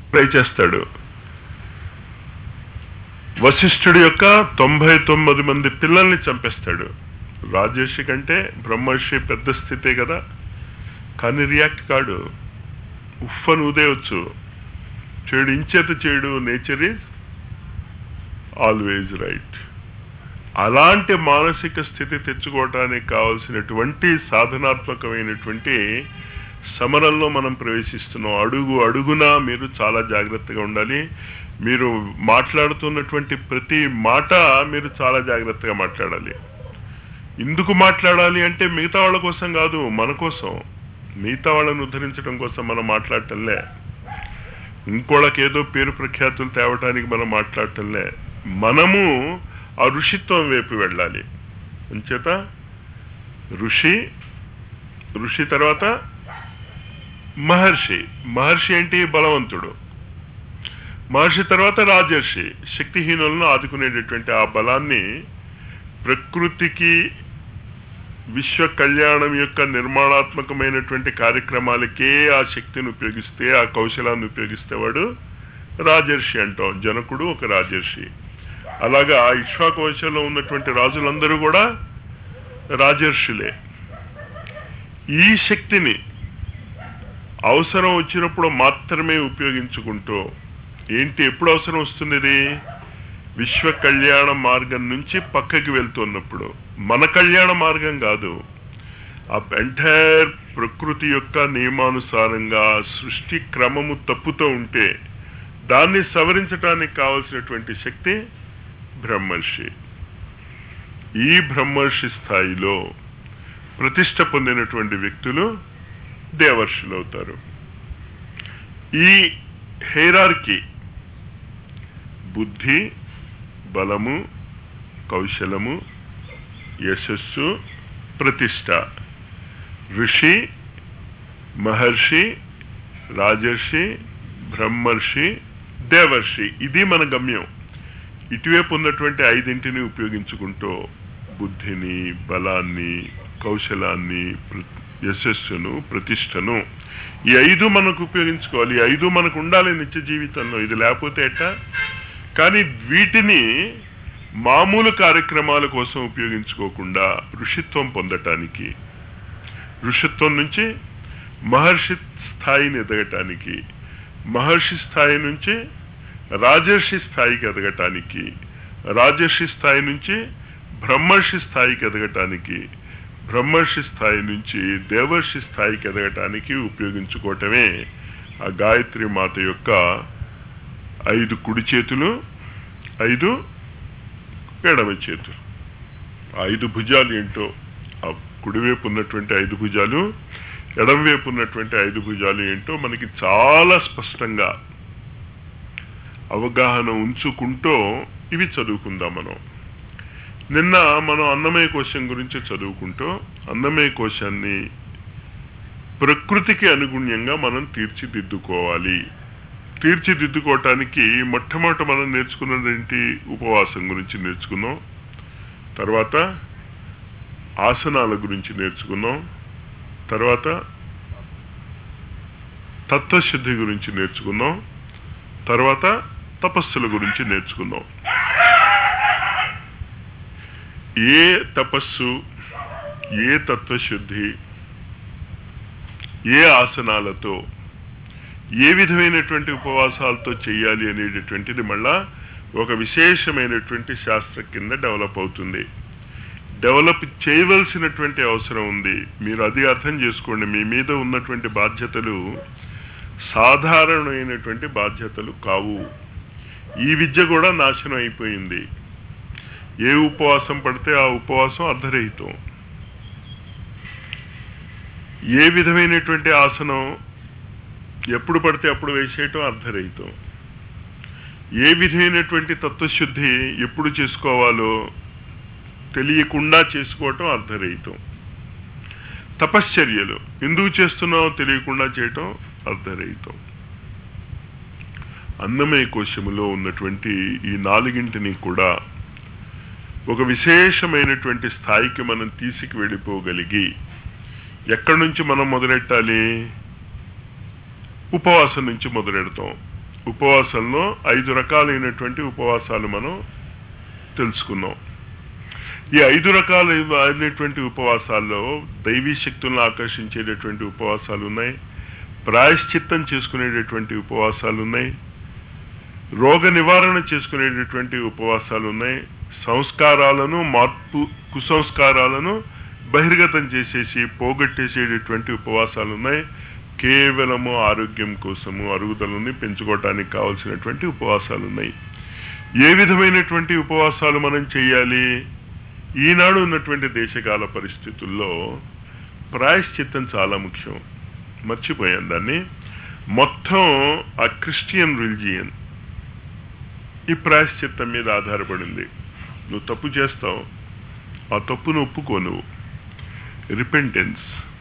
try చేస్తాడు వశిష్ఠుడి యొక్క తొంభై తొమ్మిది మంది పిల్లల్ని చంపేస్తాడు రాజర్షి కంటే బ్రహ్మర్షి పెద్ద స్థితే కదా కానీ రియాక్ట్ కాడు ఉఫ్ఫను ఉదేయచ్చు చెడు ఇంచేత చెడు నేచర్ ఈజ్ ఆల్వేజ్ రైట్ అలాంటి మానసిక స్థితి తెచ్చుకోవటానికి కావలసినటువంటి సాధనాత్మకమైనటువంటి సమరంలో మనం ప్రవేశిస్తున్నాం అడుగు అడుగునా మీరు చాలా జాగ్రత్తగా ఉండాలి మీరు మాట్లాడుతున్నటువంటి ప్రతి మాట మీరు చాలా జాగ్రత్తగా మాట్లాడాలి ఎందుకు మాట్లాడాలి అంటే మిగతా వాళ్ళ కోసం కాదు మన కోసం మిగతా వాళ్ళని ఉద్ధరించడం కోసం మనం మాట్లాడటంలే ఇంకోళ్ళకి ఏదో పేరు ప్రఖ్యాతులు తేవటానికి మనం మాట్లాడటంలే మనము ఆ ఋషిత్వం వైపు వెళ్ళాలి అంచేత ఋషి ఋషి తర్వాత మహర్షి మహర్షి ఏంటి బలవంతుడు మహర్షి తర్వాత రాజర్షి శక్తిహీనులను ఆదుకునేటటువంటి ఆ బలాన్ని ప్రకృతికి విశ్వ కళ్యాణం యొక్క నిర్మాణాత్మకమైనటువంటి కార్యక్రమాలకే ఆ శక్తిని ఉపయోగిస్తే ఆ కౌశలాన్ని ఉపయోగిస్తే వాడు రాజర్షి అంటాం జనకుడు ఒక రాజర్షి అలాగా ఇక్ష్వాకు వంశంలో ఉన్నటువంటి రాజులందరూ కూడా రాజర్షులే ఈ శక్తిని అవసరం వచ్చినప్పుడు మాత్రమే ఉపయోగించుకుంటూ ఏంటి ఎప్పుడు అవసరం వస్తుంది ఇది విశ్వ కళ్యాణ మార్గం నుంచి పక్కకి వెళ్తున్నప్పుడు మన కళ్యాణ మార్గం కాదు ఆ ఎంటైర్ ప్రకృతి యొక్క నియమానుసారంగా సృష్టి క్రమము తప్పుతూ ఉంటే దాన్ని సవరించడానికి కావలసినటువంటి శక్తి బ్రహ్మర్షి ఈ బ్రహ్మర్షి స్థాయిలో ప్రతిష్ట పొందినటువంటి వ్యక్తులు దేవర్షులు అవుతారు ఈ హెయిరార్కి బుద్ధి బలము కౌశలము యశస్సు ప్రతిష్ట ఋషి మహర్షి రాజర్షి బ్రహ్మర్షి దేవర్షి ఇది మన గమ్యం ఇటువైపు ఉన్నటువంటి ఐదింటిని ఉపయోగించుకుంటూ బుద్ధిని బలాన్ని కౌశలాన్ని ప్ర- యశస్సును ప్రతిష్టను ఈ ఐదు మనకు ఉపయోగించుకోవాలి ఈ ఐదు మనకు ఉండాలి నిత్య జీవితంలో ఇది లేకపోతే ఎట్టా కానీ వీటిని మామూలు కార్యక్రమాల కోసం ఉపయోగించుకోకుండా ఋషిత్వం పొందటానికి ఋషిత్వం నుంచి మహర్షి స్థాయిని ఎదగటానికి మహర్షి స్థాయి నుంచి రాజర్షి స్థాయికి ఎదగటానికి రాజర్షి స్థాయి నుంచి బ్రహ్మర్షి స్థాయికి ఎదగటానికి బ్రహ్మర్షి స్థాయి నుంచి దేవర్షి స్థాయికి ఎదగటానికి ఉపయోగించుకోవటమే ఆ గాయత్రి మాత యొక్క ఐదు కుడి చేతులు ఐదు ఎడమ చేతులు ఆ ఐదు భుజాలు ఏంటో ఆ కుడివైపు ఉన్నటువంటి ఐదు భుజాలు ఎడమవైపు ఉన్నటువంటి ఐదు భుజాలు ఏంటో మనకి చాలా స్పష్టంగా అవగాహన ఉంచుకుంటూ ఇవి చదువుకుందాం మనం నిన్న మనం అన్నమయ కోశం గురించి చదువుకుంటూ అన్నమయ కోశాన్ని ప్రకృతికి అనుగుణ్యంగా మనం తీర్చిదిద్దుకోవాలి తీర్చిదిద్దుకోవటానికి మొట్టమొదట మనం నేర్చుకున్నది ఏంటి ఉపవాసం గురించి నేర్చుకున్నాం తర్వాత ఆసనాల గురించి నేర్చుకున్నాం తర్వాత తత్వశుద్ధి గురించి నేర్చుకున్నాం తర్వాత తపస్సుల గురించి నేర్చుకున్నాం ఏ తపస్సు ఏ తత్వశుద్ధి ఏ ఆసనాలతో ఏ విధమైనటువంటి ఉపవాసాలతో చేయాలి అనేటటువంటిది మళ్ళా ఒక విశేషమైనటువంటి శాస్త్ర కింద డెవలప్ అవుతుంది డెవలప్ చేయవలసినటువంటి అవసరం ఉంది మీరు అది అర్థం చేసుకోండి మీ మీద ఉన్నటువంటి బాధ్యతలు సాధారణమైనటువంటి బాధ్యతలు కావు ఈ విద్య కూడా నాశనం అయిపోయింది ఏ ఉపవాసం పడితే ఆ ఉపవాసం అర్ధరహితం ఏ విధమైనటువంటి ఆసనం ఎప్పుడు పడితే అప్పుడు వేసేయటం అర్ధరహితం ఏ విధమైనటువంటి తత్వశుద్ధి ఎప్పుడు చేసుకోవాలో తెలియకుండా చేసుకోవటం అర్ధరహితం తపశ్చర్యలు ఎందుకు చేస్తున్నామో తెలియకుండా చేయటం అర్ధరహితం అన్నమయ కోశములో ఉన్నటువంటి ఈ నాలుగింటిని కూడా ఒక విశేషమైనటువంటి స్థాయికి మనం తీసుకు వెళ్ళిపోగలిగి ఎక్కడి నుంచి మనం మొదలెట్టాలి ఉపవాసం నుంచి మొదలెడతాం ఉపవాసంలో ఐదు రకాలైనటువంటి ఉపవాసాలు మనం తెలుసుకున్నాం ఈ ఐదు రకాల అయినటువంటి ఉపవాసాల్లో దైవీ శక్తులను ఆకర్షించేటటువంటి ఉపవాసాలు ఉన్నాయి ప్రాయశ్చిత్తం చేసుకునేటటువంటి ఉపవాసాలు ఉన్నాయి రోగ నివారణ చేసుకునేటటువంటి ఉపవాసాలు ఉన్నాయి సంస్కారాలను మార్పు కుసంస్కారాలను బహిర్గతం చేసేసి పోగొట్టేసేటటువంటి ఉపవాసాలు ఉన్నాయి కేవలము ఆరోగ్యం కోసము అరుగుదలని పెంచుకోవటానికి కావలసినటువంటి ఉపవాసాలు ఉన్నాయి ఏ విధమైనటువంటి ఉపవాసాలు మనం చేయాలి ఈనాడు ఉన్నటువంటి దేశకాల పరిస్థితుల్లో ప్రాయశ్చిత్తం చాలా ముఖ్యం మర్చిపోయాను దాన్ని మొత్తం ఆ క్రిస్టియన్ రిలిజియన్ ఈ ప్రాయశ్చిత్తం మీద ఆధారపడింది నువ్వు తప్పు చేస్తావు ఆ తప్పును ఒప్పుకో నువ్వు రిపెంటెన్స్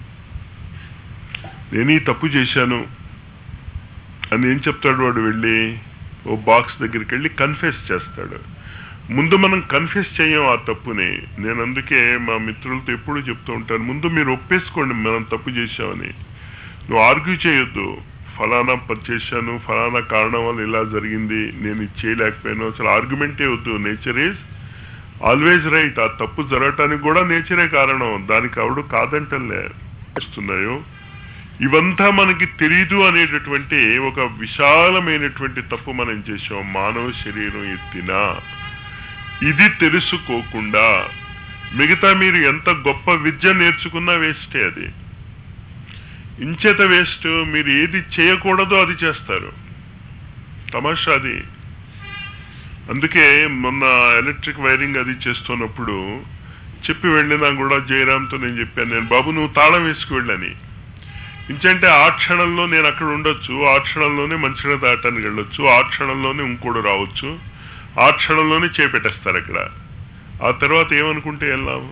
నేను ఈ తప్పు చేశాను అని ఏం చెప్తాడు వాడు వెళ్ళి ఓ బాక్స్ దగ్గరికి వెళ్ళి కన్ఫెస్ చేస్తాడు ముందు మనం కన్ఫెస్ చేయం ఆ తప్పుని నేను అందుకే మా మిత్రులతో ఎప్పుడు చెప్తూ ఉంటాను ముందు మీరు ఒప్పేసుకోండి మనం తప్పు చేశామని నువ్వు ఆర్గ్యూ చేయొద్దు ఫలానా పని చేశాను ఫలానా కారణం వల్ల ఇలా జరిగింది నేను ఇది చేయలేకపోయాను అసలు ఆర్గ్యుమెంటే వద్దు నేచర్ ఈజ్ ఆల్వేజ్ రైట్ ఆ తప్పు జరగటానికి కూడా నేచరే కారణం దానికి ఆవిడ కాదంటలే వస్తున్నాయో ఇవంతా మనకి తెలీదు అనేటటువంటి ఒక విశాలమైనటువంటి తప్పు మనం చేసాం మానవ శరీరం ఎత్తినా ఇది తెలుసుకోకుండా మిగతా మీరు ఎంత గొప్ప విద్య నేర్చుకున్నా వేస్టే అది ఇంచేత వేస్ట్ మీరు ఏది చేయకూడదో అది చేస్తారు తమాషా అది అందుకే మొన్న ఎలక్ట్రిక్ వైరింగ్ అది చేస్తున్నప్పుడు చెప్పి వెళ్ళినా కూడా జయరామ్తో నేను చెప్పాను నేను బాబు నువ్వు తాళం వేసుకు వెళ్ళని ఇంచంటే ఆ క్షణంలో నేను అక్కడ ఉండొచ్చు ఆ క్షణంలోనే మంచిగా దాటానికి వెళ్ళొచ్చు ఆ క్షణంలోనే ఇంకోడు రావచ్చు ఆ క్షణంలోనే చేపెట్టేస్తారు అక్కడ ఆ తర్వాత ఏమనుకుంటే వెళ్ళాము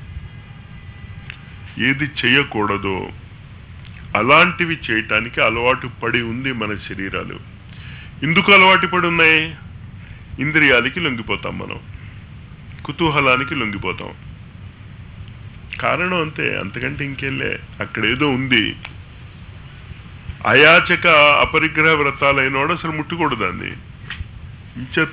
ఏది చేయకూడదో అలాంటివి చేయటానికి అలవాటు పడి ఉంది మన శరీరాలు ఎందుకు అలవాటు పడి ఉన్నాయి ఇంద్రియాలకి లొంగిపోతాం మనం కుతూహలానికి లొంగిపోతాం కారణం అంతే అంతకంటే ఇంకెళ్ళే అక్కడ ఏదో ఉంది అయాచక అపరిగ్రహ వ్రతాలైనవాడు అసలు ముట్టుకూడదు దాన్ని ఇంచేత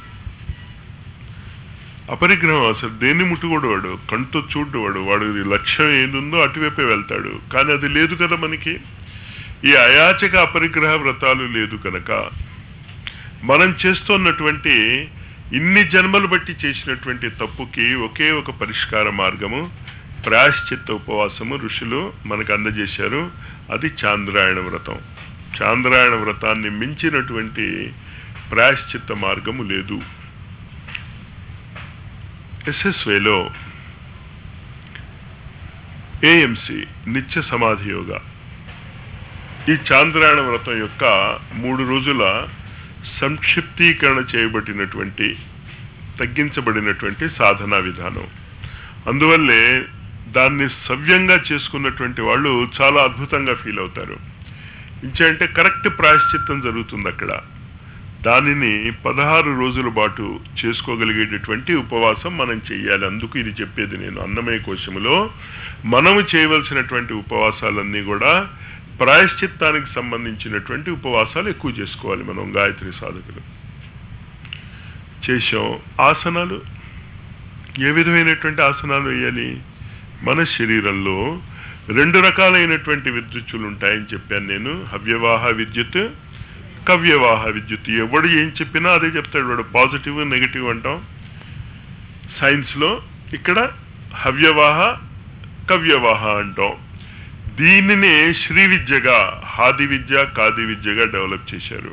అపరిగ్రహం అసలు దేన్ని ముట్టుకోడు వాడు కంటితో చూడు వాడు వాడు లక్ష్యం ఏదుందో అటువైపే వెళ్తాడు కానీ అది లేదు కదా మనకి ఈ అయాచక అపరిగ్రహ వ్రతాలు లేదు కనుక మనం చేస్తున్నటువంటి ఇన్ని జన్మలు బట్టి చేసినటువంటి తప్పుకి ఒకే ఒక పరిష్కార మార్గము ప్రాయశ్చిత్త ఉపవాసము ఋషులు మనకు అందజేశారు అది చాంద్రాయణ వ్రతం చాంద్రాయణ వ్రతాన్ని మించినటువంటి ప్రాయశ్చిత్త మార్గము లేదు ఎస్ఎస్వేలో ఏఎంసి నిత్య సమాధి యోగా ఈ చాంద్రాయణ వ్రతం యొక్క మూడు రోజుల సంక్షిప్తీకరణ చేయబడినటువంటి తగ్గించబడినటువంటి సాధనా విధానం అందువల్లే దాన్ని సవ్యంగా చేసుకున్నటువంటి వాళ్ళు చాలా అద్భుతంగా ఫీల్ అవుతారు ఇంచంటే కరెక్ట్ ప్రాయశ్చిత్తం జరుగుతుంది అక్కడ దానిని పదహారు రోజుల పాటు చేసుకోగలిగేటటువంటి ఉపవాసం మనం చేయాలి అందుకు ఇది చెప్పేది నేను అన్నమయ కోశములో మనము చేయవలసినటువంటి ఉపవాసాలన్నీ కూడా ప్రాయశ్చిత్తానికి సంబంధించినటువంటి ఉపవాసాలు ఎక్కువ చేసుకోవాలి మనం గాయత్రి సాధకులు చేసాం ఆసనాలు ఏ విధమైనటువంటి ఆసనాలు వేయాలి మన శరీరంలో రెండు రకాలైనటువంటి విద్యుత్తులు ఉంటాయని చెప్పాను నేను హవ్యవాహ విద్యుత్ కవ్యవాహ విద్యుత్ ఎవడు ఏం చెప్పినా అదే చెప్తాడు వాడు పాజిటివ్ నెగిటివ్ అంటాం సైన్స్లో ఇక్కడ హవ్యవాహ కవ్యవాహ అంటాం దీనినే శ్రీ విద్యగా హాది విద్య కాది విద్యగా డెవలప్ చేశారు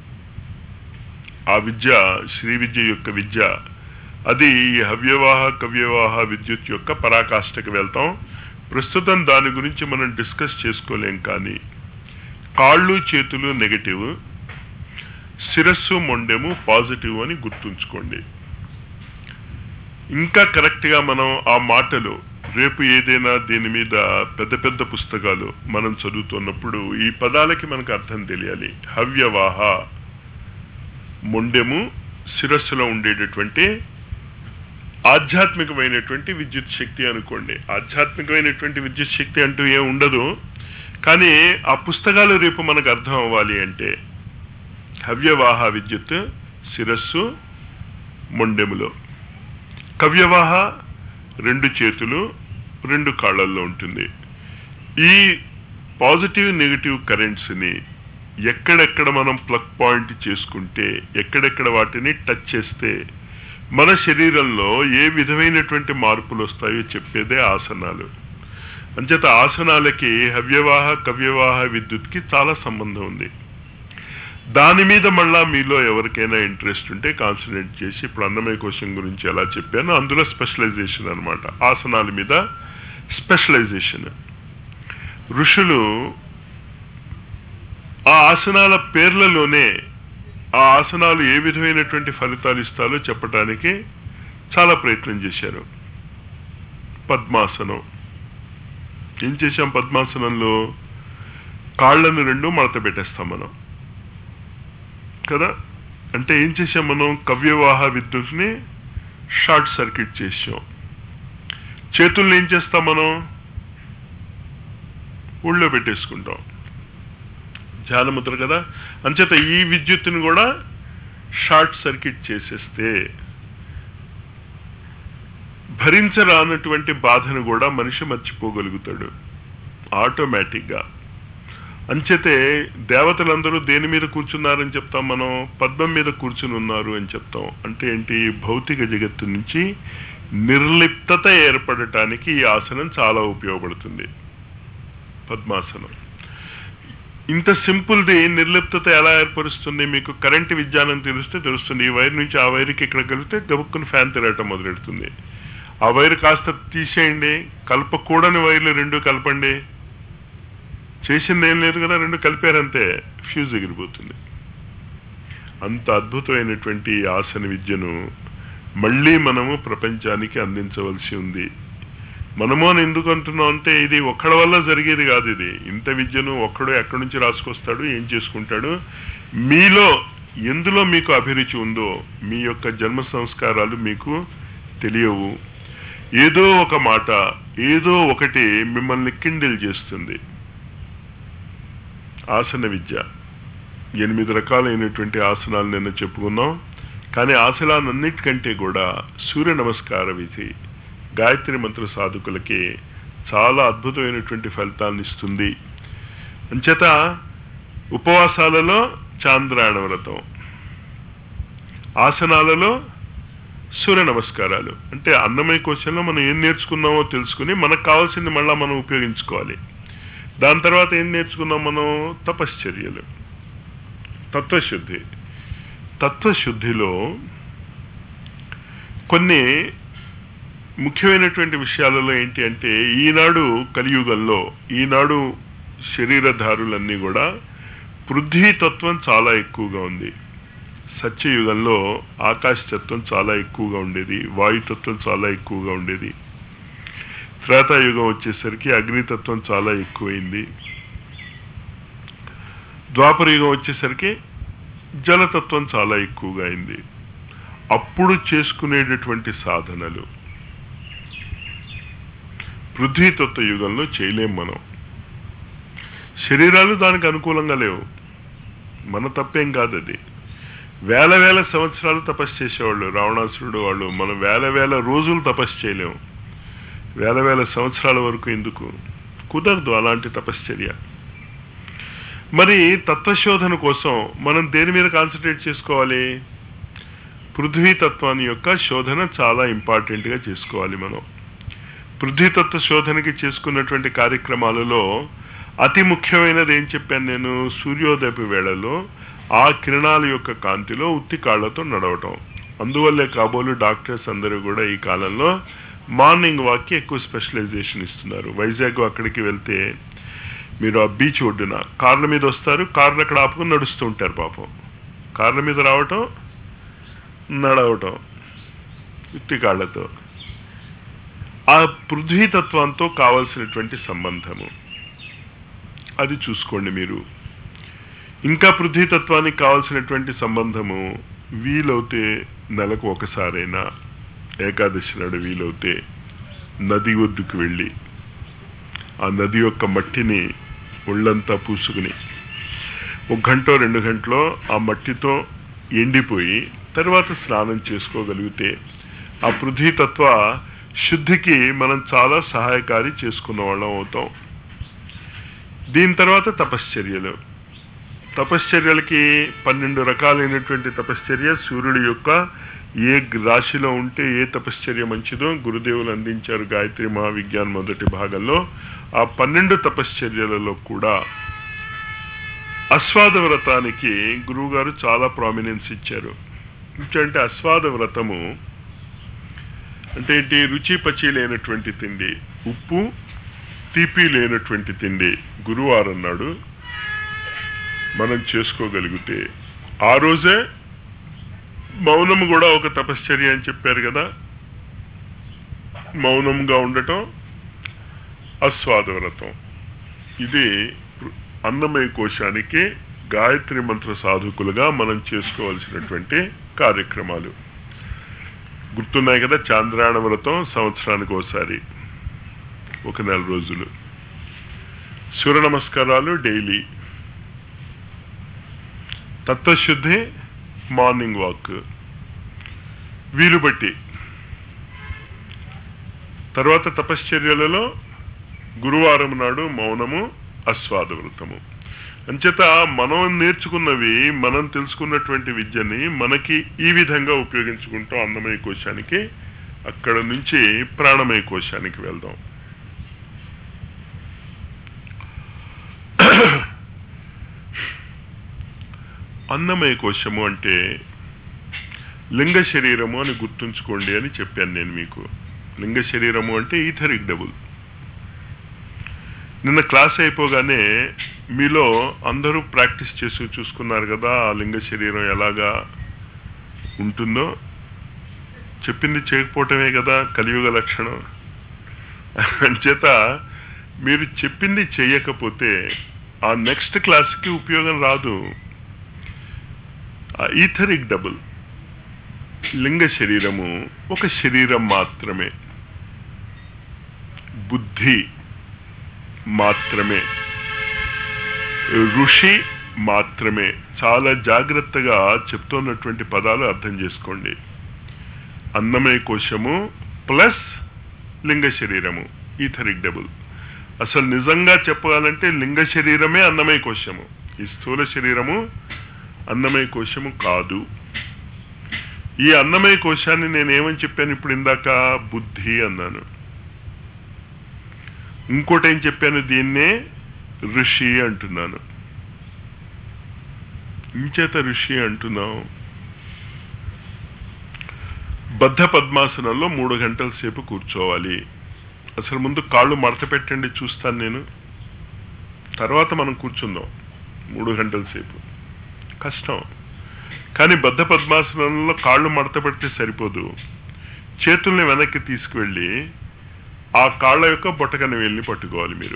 ఆ విద్య శ్రీ విద్య యొక్క విద్య అది హవ్యవాహ కవ్యవాహ విద్యుత్ యొక్క పరాకాష్ఠకి వెళ్తాం ప్రస్తుతం దాని గురించి మనం డిస్కస్ చేసుకోలేం కానీ కాళ్ళు చేతులు నెగటివ్ శిరస్సు మొండెము పాజిటివ్ అని గుర్తుంచుకోండి ఇంకా కరెక్ట్గా మనం ఆ మాటలు రేపు ఏదైనా దీని మీద పెద్ద పెద్ద పుస్తకాలు మనం చదువుతున్నప్పుడు ఈ పదాలకి మనకు అర్థం తెలియాలి హవ్యవాహ మొండెము శిరస్సులో ఉండేటటువంటి ఆధ్యాత్మికమైనటువంటి విద్యుత్ శక్తి అనుకోండి ఆధ్యాత్మికమైనటువంటి విద్యుత్ శక్తి అంటూ ఏం ఉండదు కానీ ఆ పుస్తకాలు రేపు మనకు అర్థం అవ్వాలి అంటే హవ్యవాహ విద్యుత్ శిరస్సు మొండెములో కవ్యవాహ రెండు చేతులు రెండు కాళ్ళల్లో ఉంటుంది ఈ పాజిటివ్ నెగిటివ్ కరెంట్స్ని ఎక్కడెక్కడ మనం ప్లగ్ పాయింట్ చేసుకుంటే ఎక్కడెక్కడ వాటిని టచ్ చేస్తే మన శరీరంలో ఏ విధమైనటువంటి మార్పులు వస్తాయో చెప్పేదే ఆసనాలు అంచేత ఆసనాలకి హవ్యవాహ కవ్యవాహ విద్యుత్కి చాలా సంబంధం ఉంది దాని మీద మళ్ళా మీలో ఎవరికైనా ఇంట్రెస్ట్ ఉంటే కాన్సన్ట్రేట్ చేసి ఇప్పుడు అన్నమయ కోశం గురించి ఎలా చెప్పానో అందులో స్పెషలైజేషన్ అనమాట ఆసనాల మీద స్పెషలైజేషన్ ఋషులు ఆ ఆసనాల పేర్లలోనే ఆ ఆసనాలు ఏ విధమైనటువంటి ఫలితాలు ఇస్తాలో చెప్పడానికి చాలా ప్రయత్నం చేశారు పద్మాసనం ఏం చేశాం పద్మాసనంలో కాళ్ళను రెండు మడత పెట్టేస్తాం మనం కదా అంటే ఏం చేసాం మనం కవ్యవాహ విద్యుత్ని షార్ట్ సర్క్యూట్ చేసాం చేతుల్ని ఏం చేస్తాం మనం ఊళ్ళో పెట్టేసుకుంటాం ధ్యానముద్ర కదా అంచేత ఈ విద్యుత్తుని కూడా షార్ట్ సర్క్యూట్ చేసేస్తే భరించరానటువంటి బాధను కూడా మనిషి మర్చిపోగలుగుతాడు ఆటోమేటిక్గా అంచేతే దేవతలందరూ దేని మీద కూర్చున్నారని చెప్తాం మనం పద్మం మీద కూర్చుని ఉన్నారు అని చెప్తాం అంటే ఏంటి భౌతిక జగత్తు నుంచి నిర్లిప్తత ఏర్పడటానికి ఈ ఆసనం చాలా ఉపయోగపడుతుంది పద్మాసనం ఇంత సింపుల్ది నిర్లిప్తత ఎలా ఏర్పరుస్తుంది మీకు కరెంటు విజ్ఞానం తెలిస్తే తెలుస్తుంది ఈ వైర్ నుంచి ఆ వైర్కి ఇక్కడ కలిపితే గబుక్కుని ఫ్యాన్ తిరగటం మొదలెడుతుంది ఆ వైర్ కాస్త తీసేయండి కలపకూడని వైర్లు రెండు కలపండి చేసింది ఏం లేదు కదా రెండు కలిపారంతే ఫ్యూజ్ ఎగిరిపోతుంది అంత అద్భుతమైనటువంటి ఆసన విద్యను మళ్ళీ మనము ప్రపంచానికి అందించవలసి ఉంది మనము అని ఎందుకు అంటున్నాం అంటే ఇది ఒక్కడి వల్ల జరిగేది కాదు ఇది ఇంత విద్యను ఒక్కడు ఎక్కడి నుంచి రాసుకొస్తాడు ఏం చేసుకుంటాడు మీలో ఎందులో మీకు అభిరుచి ఉందో మీ యొక్క జన్మ సంస్కారాలు మీకు తెలియవు ఏదో ఒక మాట ఏదో ఒకటి మిమ్మల్ని కిండిల్ చేస్తుంది ఆసన విద్య ఎనిమిది రకాలైనటువంటి ఆసనాలు నిన్న చెప్పుకున్నాం కానీ ఆసనాలన్నిటికంటే కూడా సూర్య నమస్కార విధి గాయత్రి మంత్ర సాధకులకి చాలా అద్భుతమైనటువంటి ఫలితాలను ఇస్తుంది అంచేత ఉపవాసాలలో చాంద్రాయణ వ్రతం ఆసనాలలో సూర్య నమస్కారాలు అంటే అన్నమయ కోశంలో మనం ఏం నేర్చుకున్నామో తెలుసుకుని మనకు కావాల్సింది మళ్ళీ మనం ఉపయోగించుకోవాలి దాని తర్వాత ఏం నేర్చుకున్నాం మనం తపశ్చర్యలు తత్వశుద్ధి తత్వశుద్ధిలో కొన్ని ముఖ్యమైనటువంటి విషయాలలో ఏంటి అంటే ఈనాడు కలియుగంలో ఈనాడు శరీరధారులన్నీ కూడా పృథ్వీతత్వం చాలా ఎక్కువగా ఉంది సత్యయుగంలో ఆకాశతత్వం చాలా ఎక్కువగా ఉండేది వాయుతత్వం చాలా ఎక్కువగా ఉండేది త్రేతాయుగం వచ్చేసరికి అగ్నితత్వం చాలా ఎక్కువైంది ద్వాపర యుగం వచ్చేసరికి జలతత్వం చాలా ఎక్కువగా అయింది అప్పుడు చేసుకునేటటువంటి సాధనలు పృథ్వీతత్వ యుగంలో చేయలేం మనం శరీరాలు దానికి అనుకూలంగా లేవు మన తప్పేం కాదు అది వేల వేల సంవత్సరాలు తపస్సు చేసేవాళ్ళు రావణాసురుడు వాళ్ళు మనం వేల వేల రోజులు తపస్సు చేయలేము వేల వేల సంవత్సరాల వరకు ఎందుకు కుదరదు అలాంటి తపశ్చర్య మరి తత్వశోధన కోసం మనం దేని మీద కాన్సన్ట్రేట్ చేసుకోవాలి పృథ్వీ తత్వాన్ని యొక్క శోధన చాలా ఇంపార్టెంట్గా చేసుకోవాలి మనం పృథ్వీతత్వ శోధనకి చేసుకున్నటువంటి కార్యక్రమాలలో అతి ముఖ్యమైనది ఏం చెప్పాను నేను సూర్యోదయపు వేళలో ఆ కిరణాల యొక్క కాంతిలో ఉత్తి కాళ్లతో నడవటం అందువల్లే కాబోలు డాక్టర్స్ అందరూ కూడా ఈ కాలంలో మార్నింగ్ వాక్కి ఎక్కువ స్పెషలైజేషన్ ఇస్తున్నారు వైజాగ్ అక్కడికి వెళ్తే మీరు ఆ బీచ్ ఒడ్డున కార్ల మీద వస్తారు కార్లు అక్కడ ఆపుకుని నడుస్తూ ఉంటారు పాపం కార్ల మీద రావటం నడవటం ఉత్తి కాళ్లతో ఆ పృథ్వీతత్వంతో కావలసినటువంటి సంబంధము అది చూసుకోండి మీరు ఇంకా పృథ్వీతత్వానికి కావలసినటువంటి సంబంధము వీలవుతే నెలకు ఒకసారైనా ఏకాదశి నాడు వీలవుతే నది ఒడ్డుకు వెళ్ళి ఆ నది యొక్క మట్టిని ఒళ్ళంతా పూసుకుని ఒక గంట రెండు గంటలో ఆ మట్టితో ఎండిపోయి తర్వాత స్నానం చేసుకోగలిగితే ఆ పృథ్వీతత్వ శుద్ధికి మనం చాలా సహాయకారి చేసుకున్న వాళ్ళం అవుతాం దీని తర్వాత తపశ్చర్యలు తపశ్చర్యలకి పన్నెండు రకాలైనటువంటి తపశ్చర్య సూర్యుడి యొక్క ఏ రాశిలో ఉంటే ఏ తపశ్చర్య మంచిదో గురుదేవులు అందించారు గాయత్రి మహావిజ్ఞాన్ మొదటి భాగంలో ఆ పన్నెండు తపశ్చర్యలలో కూడా అస్వాద వ్రతానికి గురువుగారు చాలా ప్రామినెన్స్ ఇచ్చారు అంటే అస్వాద వ్రతము అంటే ఏంటి రుచి పచి లేనటువంటి తిండి ఉప్పు తీపి లేనటువంటి తిండి గురువారం నాడు మనం చేసుకోగలిగితే ఆ రోజే మౌనము కూడా ఒక తపశ్చర్య అని చెప్పారు కదా మౌనంగా ఉండటం అస్వాద వ్రతం ఇది అన్నమయ కోశానికి గాయత్రి మంత్ర సాధకులుగా మనం చేసుకోవాల్సినటువంటి కార్యక్రమాలు గుర్తున్నాయి కదా చాంద్రాయణ వ్రతం సంవత్సరానికి ఒకసారి ఒక నెల రోజులు సూర్య నమస్కారాలు డైలీ తత్వశుద్ధి మార్నింగ్ వాక్ వీలు బట్టి తర్వాత తపశ్చర్యలలో గురువారం నాడు మౌనము అస్వాద వ్రతము అంచేత మనం నేర్చుకున్నవి మనం తెలుసుకున్నటువంటి విద్యని మనకి ఈ విధంగా ఉపయోగించుకుంటాం అన్నమయ కోశానికి అక్కడ నుంచి ప్రాణమయ కోశానికి వెళ్దాం అన్నమయ కోశము అంటే లింగ శరీరము అని గుర్తుంచుకోండి అని చెప్పాను నేను మీకు లింగ శరీరము అంటే ఈథరిక్ డబుల్ నిన్న క్లాస్ అయిపోగానే మీలో అందరూ ప్రాక్టీస్ చేసి చూసుకున్నారు కదా ఆ లింగ శరీరం ఎలాగా ఉంటుందో చెప్పింది చేయకపోవటమే కదా కలియుగ లక్షణం అంచేత మీరు చెప్పింది చేయకపోతే ఆ నెక్స్ట్ క్లాస్కి ఉపయోగం రాదు ఆ ఈథరిక్ డబుల్ లింగ శరీరము ఒక శరీరం మాత్రమే బుద్ధి మాత్రమే ఋషి మాత్రమే చాలా జాగ్రత్తగా చెప్తున్నటువంటి పదాలు అర్థం చేసుకోండి అన్నమయ కోశము ప్లస్ లింగ శరీరము ఈథరిక్ డబుల్ అసలు నిజంగా చెప్పాలంటే లింగ శరీరమే అన్నమయ కోశము ఈ స్థూల శరీరము అన్నమయ కోశము కాదు ఈ అన్నమయ కోశాన్ని నేనేమని చెప్పాను ఇప్పుడు ఇందాక బుద్ధి అన్నాను ఇంకోటి ఏం చెప్పాను దీన్నే ఋషి అంటున్నాను ఇంచేత ఋషి అంటున్నాం బద్ధ పద్మాసనంలో మూడు గంటల సేపు కూర్చోవాలి అసలు ముందు కాళ్ళు మడత పెట్టండి చూస్తాను నేను తర్వాత మనం కూర్చుందాం మూడు గంటల సేపు కష్టం కానీ బద్ధ పద్మాసనంలో కాళ్ళు మడత పెడితే సరిపోదు చేతుల్ని వెనక్కి తీసుకువెళ్ళి ఆ కాళ్ళ యొక్క బొట్టకని వెళ్ళి పట్టుకోవాలి మీరు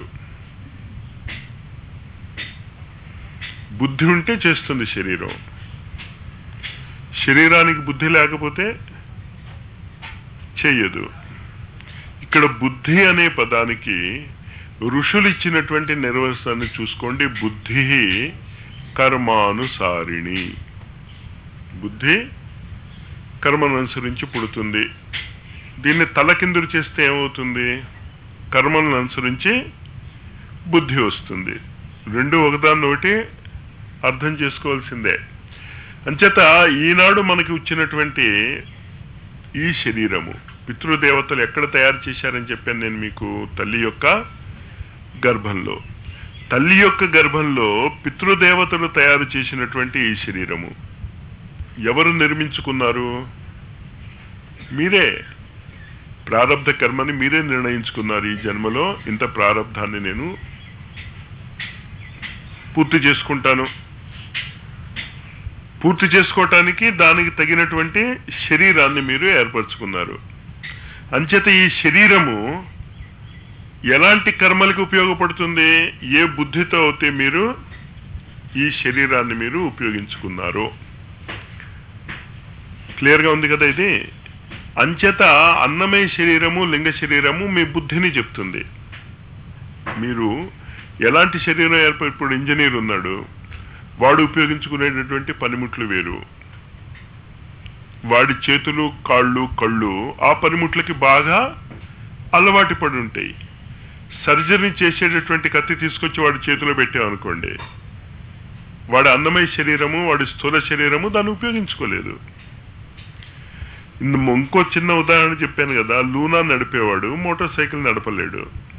బుద్ధి ఉంటే చేస్తుంది శరీరం శరీరానికి బుద్ధి లేకపోతే చెయ్యదు ఇక్కడ బుద్ధి అనే పదానికి ఋషులు ఇచ్చినటువంటి నిర్వచనాన్ని చూసుకోండి బుద్ధి కర్మానుసారిణి బుద్ధి కర్మను అనుసరించి పుడుతుంది దీన్ని తలకిందులు చేస్తే ఏమవుతుంది కర్మలను అనుసరించి బుద్ధి వస్తుంది రెండు ఒకదాన్ని ఒకటి అర్థం చేసుకోవాల్సిందే అంచేత ఈనాడు మనకి వచ్చినటువంటి ఈ శరీరము పితృదేవతలు ఎక్కడ తయారు చేశారని చెప్పాను నేను మీకు తల్లి యొక్క గర్భంలో తల్లి యొక్క గర్భంలో పితృదేవతలు తయారు చేసినటువంటి ఈ శరీరము ఎవరు నిర్మించుకున్నారు మీరే ప్రారంధ కర్మని మీరే నిర్ణయించుకున్నారు ఈ జన్మలో ఇంత ప్రారంధాన్ని నేను పూర్తి చేసుకుంటాను పూర్తి చేసుకోవటానికి దానికి తగినటువంటి శరీరాన్ని మీరు ఏర్పరచుకున్నారు అంచేత ఈ శరీరము ఎలాంటి కర్మలకు ఉపయోగపడుతుంది ఏ బుద్ధితో అయితే మీరు ఈ శరీరాన్ని మీరు ఉపయోగించుకున్నారో క్లియర్గా ఉంది కదా ఇది అంచేత అన్నమయ శరీరము లింగ శరీరము మీ బుద్ధిని చెప్తుంది మీరు ఎలాంటి శరీరం ఏర్పడి ఇప్పుడు ఇంజనీర్ ఉన్నాడు వాడు ఉపయోగించుకునేటటువంటి పనిముట్లు వేరు వాడి చేతులు కాళ్ళు కళ్ళు ఆ పనిముట్లకి బాగా అలవాటు పడి ఉంటాయి సర్జరీ చేసేటటువంటి కత్తి తీసుకొచ్చి వాడి చేతిలో పెట్టామనుకోండి వాడి అన్నమయ శరీరము వాడి స్థూల శరీరము దాన్ని ఉపయోగించుకోలేదు ఇన్ ఇంకో చిన్న ఉదాహరణ చెప్పాను కదా లూనా నడిపేవాడు మోటార్ సైకిల్ నడపలేడు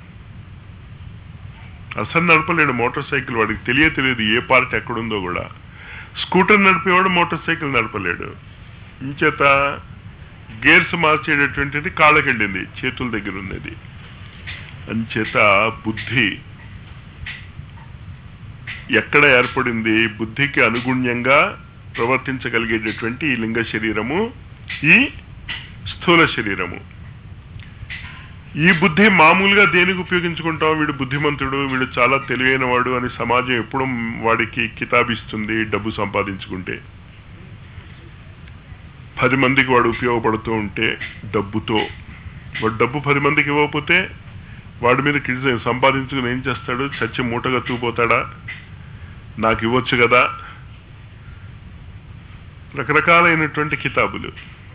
అసలు నడపలేడు మోటార్ సైకిల్ వాడికి తెలియ తెలియదు ఏ పార్ట్ ఎక్కడుందో కూడా స్కూటర్ నడిపేవాడు మోటార్ సైకిల్ నడపలేడు ఇంచేత గేర్స్ మార్చేటటువంటిది కాళ్ళకెళ్ళింది చేతుల దగ్గర ఉన్నది అంచేత బుద్ధి ఎక్కడ ఏర్పడింది బుద్ధికి అనుగుణ్యంగా ప్రవర్తించగలిగేటటువంటి ఈ లింగ శరీరము ఈ స్థూల శరీరము ఈ బుద్ధి మామూలుగా దేనికి ఉపయోగించుకుంటాం వీడు బుద్ధిమంతుడు వీడు చాలా తెలివైన వాడు అని సమాజం ఎప్పుడు వాడికి కితాబిస్తుంది డబ్బు సంపాదించుకుంటే పది మందికి వాడు ఉపయోగపడుతూ ఉంటే డబ్బుతో వాడు డబ్బు పది మందికి ఇవ్వకపోతే వాడి మీద కిడిజం సంపాదించుకుని ఏం చేస్తాడు చచ్చి మూటగా తూపోతాడా నాకు ఇవ్వచ్చు కదా రకరకాలైనటువంటి కితాబులు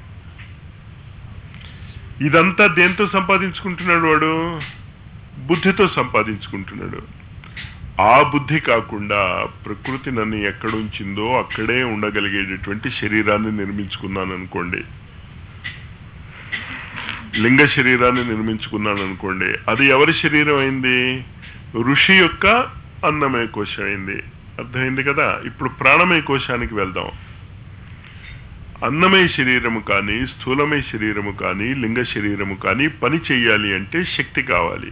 ఇదంతా దేంతో సంపాదించుకుంటున్నాడు వాడు బుద్ధితో సంపాదించుకుంటున్నాడు ఆ బుద్ధి కాకుండా ప్రకృతి నన్ను ఎక్కడుంచిందో అక్కడే ఉండగలిగేటటువంటి శరీరాన్ని నిర్మించుకున్నాను అనుకోండి లింగ శరీరాన్ని నిర్మించుకున్నాను అనుకోండి అది ఎవరి శరీరం అయింది ఋషి యొక్క అన్నమయ కోశం అయింది అర్థమైంది కదా ఇప్పుడు ప్రాణమయ కోశానికి వెళ్దాం అన్నమయ శరీరము కానీ స్థూలమయ శరీరము కానీ లింగ శరీరము కానీ పని చేయాలి అంటే శక్తి కావాలి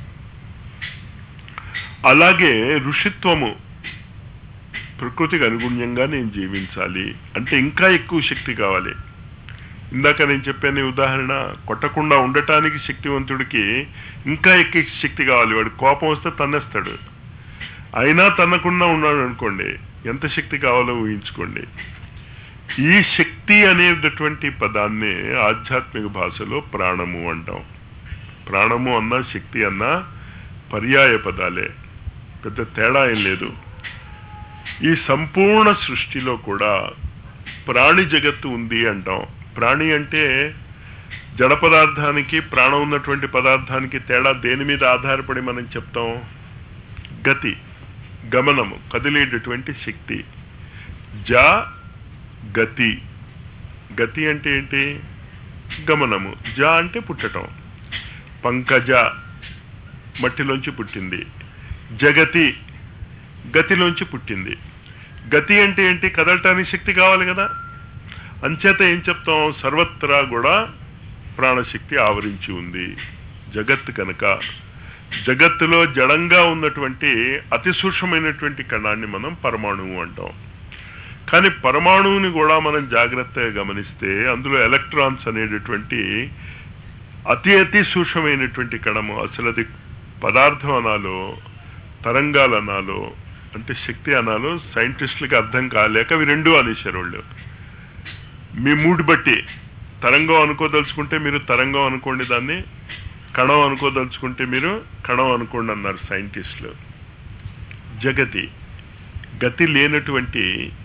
అలాగే ఋషిత్వము ప్రకృతికి అనుగుణ్యంగా నేను జీవించాలి అంటే ఇంకా ఎక్కువ శక్తి కావాలి ఇందాక నేను చెప్పాను ఈ ఉదాహరణ కొట్టకుండా ఉండటానికి శక్తివంతుడికి ఇంకా ఎక్కువ శక్తి కావాలి వాడు కోపం వస్తే తన్నేస్తాడు అయినా తన్నకుండా ఉన్నాడు అనుకోండి ఎంత శక్తి కావాలో ఊహించుకోండి ఈ శక్తి అనేటటువంటి పదాన్ని ఆధ్యాత్మిక భాషలో ప్రాణము అంటాం ప్రాణము అన్నా శక్తి అన్నా పర్యాయ పదాలే పెద్ద తేడా ఏం లేదు ఈ సంపూర్ణ సృష్టిలో కూడా ప్రాణి జగత్తు ఉంది అంటాం ప్రాణి అంటే జడ పదార్థానికి ప్రాణం ఉన్నటువంటి పదార్థానికి తేడా దేని మీద ఆధారపడి మనం చెప్తాం గతి గమనము కదిలేటటువంటి శక్తి జా గతి గతి అంటే ఏంటి గమనము జా అంటే పుట్టటం పంకజ మట్టిలోంచి పుట్టింది జగతి గతిలోంచి పుట్టింది గతి అంటే ఏంటి కదలటానికి శక్తి కావాలి కదా అంచేత ఏం చెప్తాం సర్వత్రా కూడా ప్రాణశక్తి ఆవరించి ఉంది జగత్ కనుక జగత్తులో జడంగా ఉన్నటువంటి అతి సూక్ష్మమైనటువంటి కణాన్ని మనం పరమాణువు అంటాం కానీ పరమాణువుని కూడా మనం జాగ్రత్తగా గమనిస్తే అందులో ఎలక్ట్రాన్స్ అనేటటువంటి అతి అతి సూక్ష్మమైనటువంటి కణము అసలు అది పదార్థం అనాలో తరంగాలు అనాలో అంటే శక్తి అనాలో సైంటిస్టులకి అర్థం కాలేక అవి రెండు అనేసారు వాళ్ళు మీ మూడ్ బట్టి తరంగం అనుకోదలుచుకుంటే మీరు తరంగం అనుకోండి దాన్ని కణం అనుకోదలుచుకుంటే మీరు కణం అనుకోండి అన్నారు సైంటిస్టులు జగతి గతి లేనటువంటి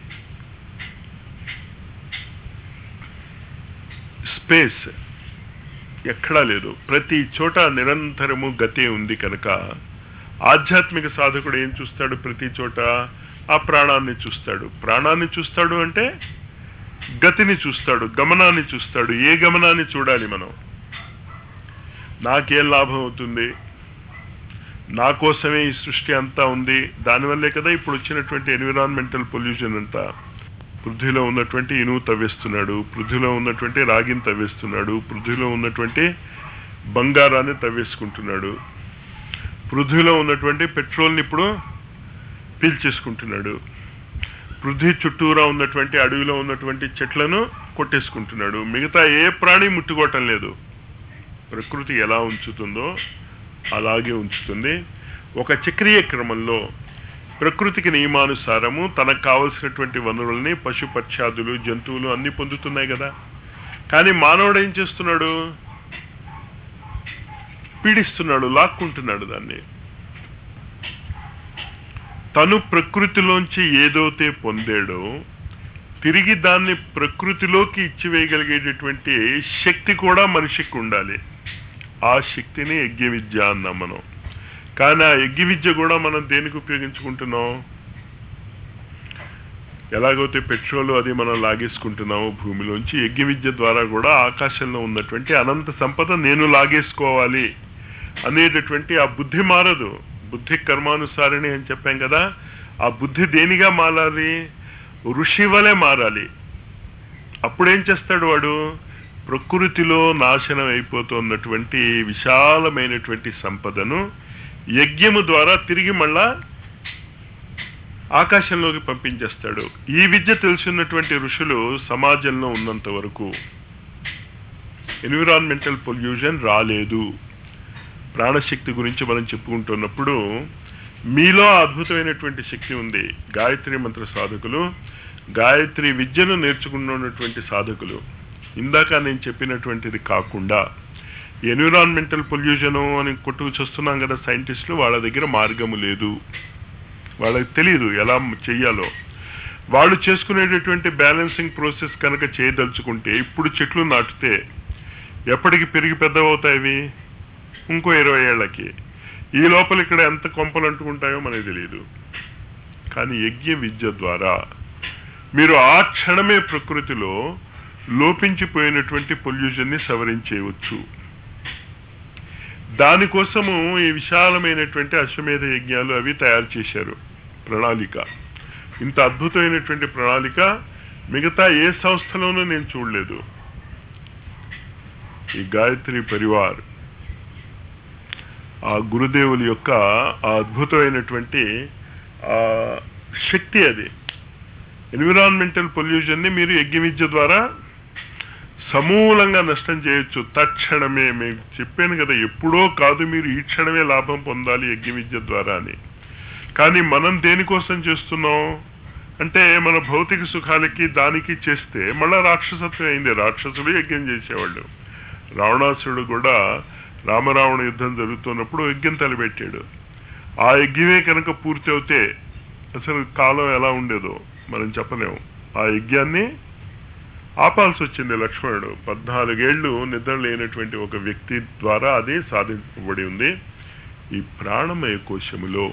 స్పేస్ ఎక్కడా లేదు ప్రతి చోట నిరంతరము గతే ఉంది కనుక ఆధ్యాత్మిక సాధకుడు ఏం చూస్తాడు ప్రతి చోట ఆ ప్రాణాన్ని చూస్తాడు ప్రాణాన్ని చూస్తాడు అంటే గతిని చూస్తాడు గమనాన్ని చూస్తాడు ఏ గమనాన్ని చూడాలి మనం నాకేం లాభం అవుతుంది నా కోసమే ఈ సృష్టి అంతా ఉంది దానివల్లే కదా ఇప్పుడు వచ్చినటువంటి ఎన్విరాన్మెంటల్ పొల్యూషన్ అంతా పృథ్వీలో ఉన్నటువంటి ఇనువు తవ్వేస్తున్నాడు పృథ్వీలో ఉన్నటువంటి రాగిని తవ్వేస్తున్నాడు పృథ్వీలో ఉన్నటువంటి బంగారాన్ని తవ్వేసుకుంటున్నాడు పృథ్వీలో ఉన్నటువంటి పెట్రోల్ని ఇప్పుడు పీల్చేసుకుంటున్నాడు పృథ్వీ చుట్టూరా ఉన్నటువంటి అడవిలో ఉన్నటువంటి చెట్లను కొట్టేసుకుంటున్నాడు మిగతా ఏ ప్రాణి ముట్టుకోవటం లేదు ప్రకృతి ఎలా ఉంచుతుందో అలాగే ఉంచుతుంది ఒక చక్రీయ క్రమంలో ప్రకృతికి నియమానుసారము తనకు కావలసినటువంటి వనరుల్ని పశుపక్షాదులు జంతువులు అన్ని పొందుతున్నాయి కదా కానీ మానవుడు ఏం చేస్తున్నాడు పీడిస్తున్నాడు లాక్కుంటున్నాడు దాన్ని తను ప్రకృతిలోంచి ఏదైతే పొందాడో తిరిగి దాన్ని ప్రకృతిలోకి ఇచ్చివేయగలిగేటటువంటి శక్తి కూడా మనిషికి ఉండాలి ఆ శక్తిని యజ్ఞ విద్య అన్నాం మనం కానీ ఆ యజ్ఞ విద్య కూడా మనం దేనికి ఉపయోగించుకుంటున్నాం ఎలాగైతే పెట్రోల్ అది మనం లాగేసుకుంటున్నామో భూమిలోంచి యజ్ఞ విద్య ద్వారా కూడా ఆకాశంలో ఉన్నటువంటి అనంత సంపద నేను లాగేసుకోవాలి అనేటటువంటి ఆ బుద్ధి మారదు బుద్ధి కర్మానుసారిణి అని చెప్పాం కదా ఆ బుద్ధి దేనిగా మారాలి ఋషి వలె మారాలి అప్పుడేం చేస్తాడు వాడు ప్రకృతిలో నాశనం అయిపోతున్నటువంటి విశాలమైనటువంటి సంపదను యజ్ఞము ద్వారా తిరిగి మళ్ళా ఆకాశంలోకి పంపించేస్తాడు ఈ విద్య తెలుసున్నటువంటి ఋషులు సమాజంలో ఉన్నంత వరకు ఎన్విరాన్మెంటల్ పొల్యూషన్ రాలేదు ప్రాణశక్తి గురించి మనం చెప్పుకుంటున్నప్పుడు మీలో అద్భుతమైనటువంటి శక్తి ఉంది గాయత్రి మంత్ర సాధకులు గాయత్రి విద్యను నేర్చుకున్నటువంటి సాధకులు ఇందాక నేను చెప్పినటువంటిది కాకుండా ఎన్విరాన్మెంటల్ పొల్యూషన్ అని కొట్టుకు చూస్తున్నాం కదా సైంటిస్టులు వాళ్ళ దగ్గర మార్గము లేదు వాళ్ళకి తెలియదు ఎలా చెయ్యాలో వాళ్ళు చేసుకునేటటువంటి బ్యాలెన్సింగ్ ప్రాసెస్ కనుక చేయదలుచుకుంటే ఇప్పుడు చెట్లు నాటితే ఎప్పటికి పెరిగి పెద్దవవుతాయి ఇంకో ఇరవై ఏళ్ళకి ఈ లోపల ఇక్కడ ఎంత కొంపలు అంటుకుంటాయో మనకు తెలియదు కానీ యజ్ఞ విద్య ద్వారా మీరు ఆ క్షణమే ప్రకృతిలో లోపించిపోయినటువంటి పొల్యూషన్ని సవరించేయవచ్చు దానికోసము ఈ విశాలమైనటువంటి అశ్వమేధ యజ్ఞాలు అవి తయారు చేశారు ప్రణాళిక ఇంత అద్భుతమైనటువంటి ప్రణాళిక మిగతా ఏ సంస్థలోనూ నేను చూడలేదు ఈ గాయత్రి పరివార్ ఆ గురుదేవుల యొక్క ఆ అద్భుతమైనటువంటి ఆ శక్తి అది ఎన్విరాన్మెంటల్ పొల్యూషన్ని మీరు యజ్ఞ విద్య ద్వారా సమూలంగా నష్టం చేయొచ్చు తక్షణమే మేము చెప్పాను కదా ఎప్పుడో కాదు మీరు ఈ క్షణమే లాభం పొందాలి యజ్ఞ విద్య ద్వారా అని కానీ మనం దేనికోసం చేస్తున్నాం అంటే మన భౌతిక సుఖాలకి దానికి చేస్తే మళ్ళా రాక్షసత్వం అయింది రాక్షసులు యజ్ఞం చేసేవాళ్ళు రావణాసురుడు కూడా రామరావణ యుద్ధం జరుగుతున్నప్పుడు యజ్ఞం తలపెట్టాడు ఆ యజ్ఞమే కనుక పూర్తి అవుతే అసలు కాలం ఎలా ఉండేదో మనం చెప్పలేము ఆ యజ్ఞాన్ని ఆపాల్సి వచ్చింది లక్ష్మణుడు పద్నాలుగేళ్లు నిద్ర లేనటువంటి ఒక వ్యక్తి ద్వారా అది సాధించబడి ఉంది ఈ ప్రాణమయ కోశములో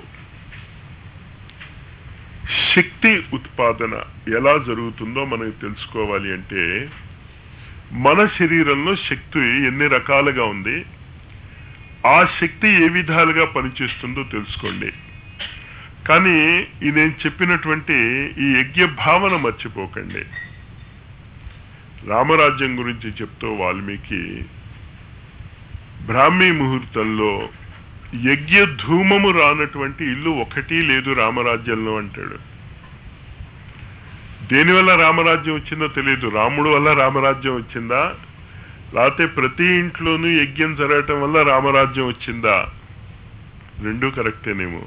శక్తి ఉత్పాదన ఎలా జరుగుతుందో మనకు తెలుసుకోవాలి అంటే మన శరీరంలో శక్తి ఎన్ని రకాలుగా ఉంది ఆ శక్తి ఏ విధాలుగా పనిచేస్తుందో తెలుసుకోండి కానీ ఈ నేను చెప్పినటువంటి ఈ యజ్ఞ భావన మర్చిపోకండి రామరాజ్యం గురించి చెప్తూ వాల్మీకి బ్రాహ్మీ ముహూర్తంలో యజ్ఞ ధూమము రానటువంటి ఇల్లు ఒకటి లేదు రామరాజ్యంలో అంటాడు దేనివల్ల రామరాజ్యం వచ్చిందో తెలియదు రాముడు వల్ల రామరాజ్యం వచ్చిందా లేకపోతే ప్రతి ఇంట్లోనూ యజ్ఞం జరగటం వల్ల రామరాజ్యం వచ్చిందా రెండూ కరెక్టేనేమో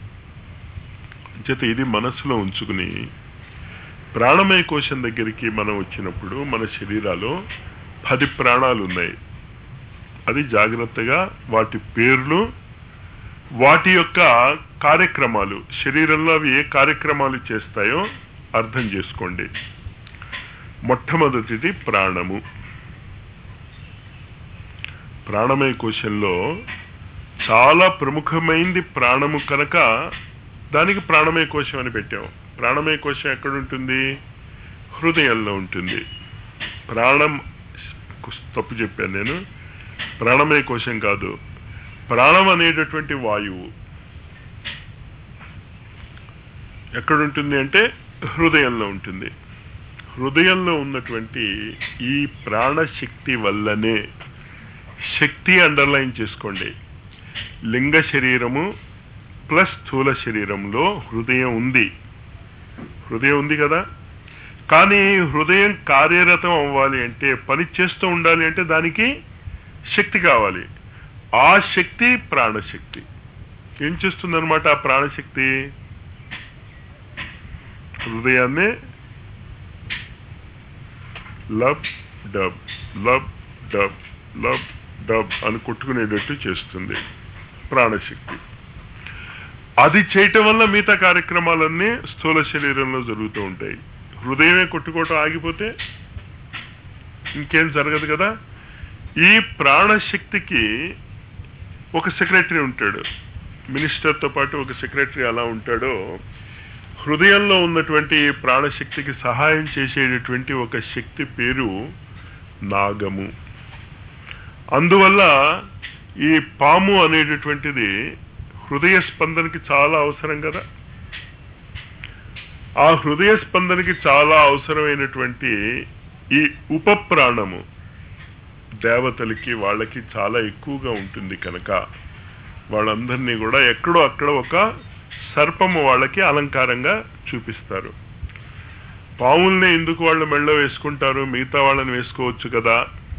చేత ఇది మనసులో ఉంచుకుని ప్రాణమయ కోశం దగ్గరికి మనం వచ్చినప్పుడు మన శరీరాలో పది ప్రాణాలు ఉన్నాయి అది జాగ్రత్తగా వాటి పేర్లు వాటి యొక్క కార్యక్రమాలు శరీరంలో అవి ఏ కార్యక్రమాలు చేస్తాయో అర్థం చేసుకోండి మొట్టమొదటిది ప్రాణము ప్రాణమయ కోశంలో చాలా ప్రముఖమైంది ప్రాణము కనుక దానికి ప్రాణమయ కోశం అని పెట్టాం ప్రాణమయ కోశం ఎక్కడుంటుంది హృదయంలో ఉంటుంది ప్రాణం తప్పు చెప్పాను నేను ప్రాణమయ కోశం కాదు ప్రాణం అనేటటువంటి వాయువు ఎక్కడుంటుంది అంటే హృదయంలో ఉంటుంది హృదయంలో ఉన్నటువంటి ఈ ప్రాణశక్తి వల్లనే శక్తి అండర్లైన్ చేసుకోండి లింగ శరీరము ప్లస్ స్థూల శరీరంలో హృదయం ఉంది హృదయం ఉంది కదా కానీ హృదయం కార్యరతం అవ్వాలి అంటే పని చేస్తూ ఉండాలి అంటే దానికి శక్తి కావాలి ఆ శక్తి ప్రాణశక్తి ఏం చేస్తుందన్నమాట ఆ ప్రాణశక్తి హృదయాన్ని lub dub lub dub lub dub అని కొట్టుకునేటట్టు చేస్తుంది ప్రాణశక్తి అది చేయటం వల్ల మిగతా కార్యక్రమాలన్నీ స్థూల శరీరంలో జరుగుతూ ఉంటాయి హృదయమే కొట్టుకోవటం ఆగిపోతే ఇంకేం జరగదు కదా ఈ ప్రాణశక్తికి ఒక సెక్రటరీ ఉంటాడు మినిస్టర్తో పాటు ఒక సెక్రటరీ అలా ఉంటాడో హృదయంలో ఉన్నటువంటి ఈ ప్రాణశక్తికి సహాయం చేసేటటువంటి ఒక శక్తి పేరు నాగము అందువల్ల ఈ పాము అనేటటువంటిది హృదయ స్పందనకి చాలా అవసరం కదా ఆ హృదయ స్పందనకి చాలా అవసరమైనటువంటి ఈ ఉపప్రాణము దేవతలకి వాళ్ళకి చాలా ఎక్కువగా ఉంటుంది కనుక వాళ్ళందరినీ కూడా ఎక్కడో అక్కడ ఒక సర్పము వాళ్ళకి అలంకారంగా చూపిస్తారు పాముల్ని ఎందుకు వాళ్ళు మెళ్ళ వేసుకుంటారు మిగతా వాళ్ళని వేసుకోవచ్చు కదా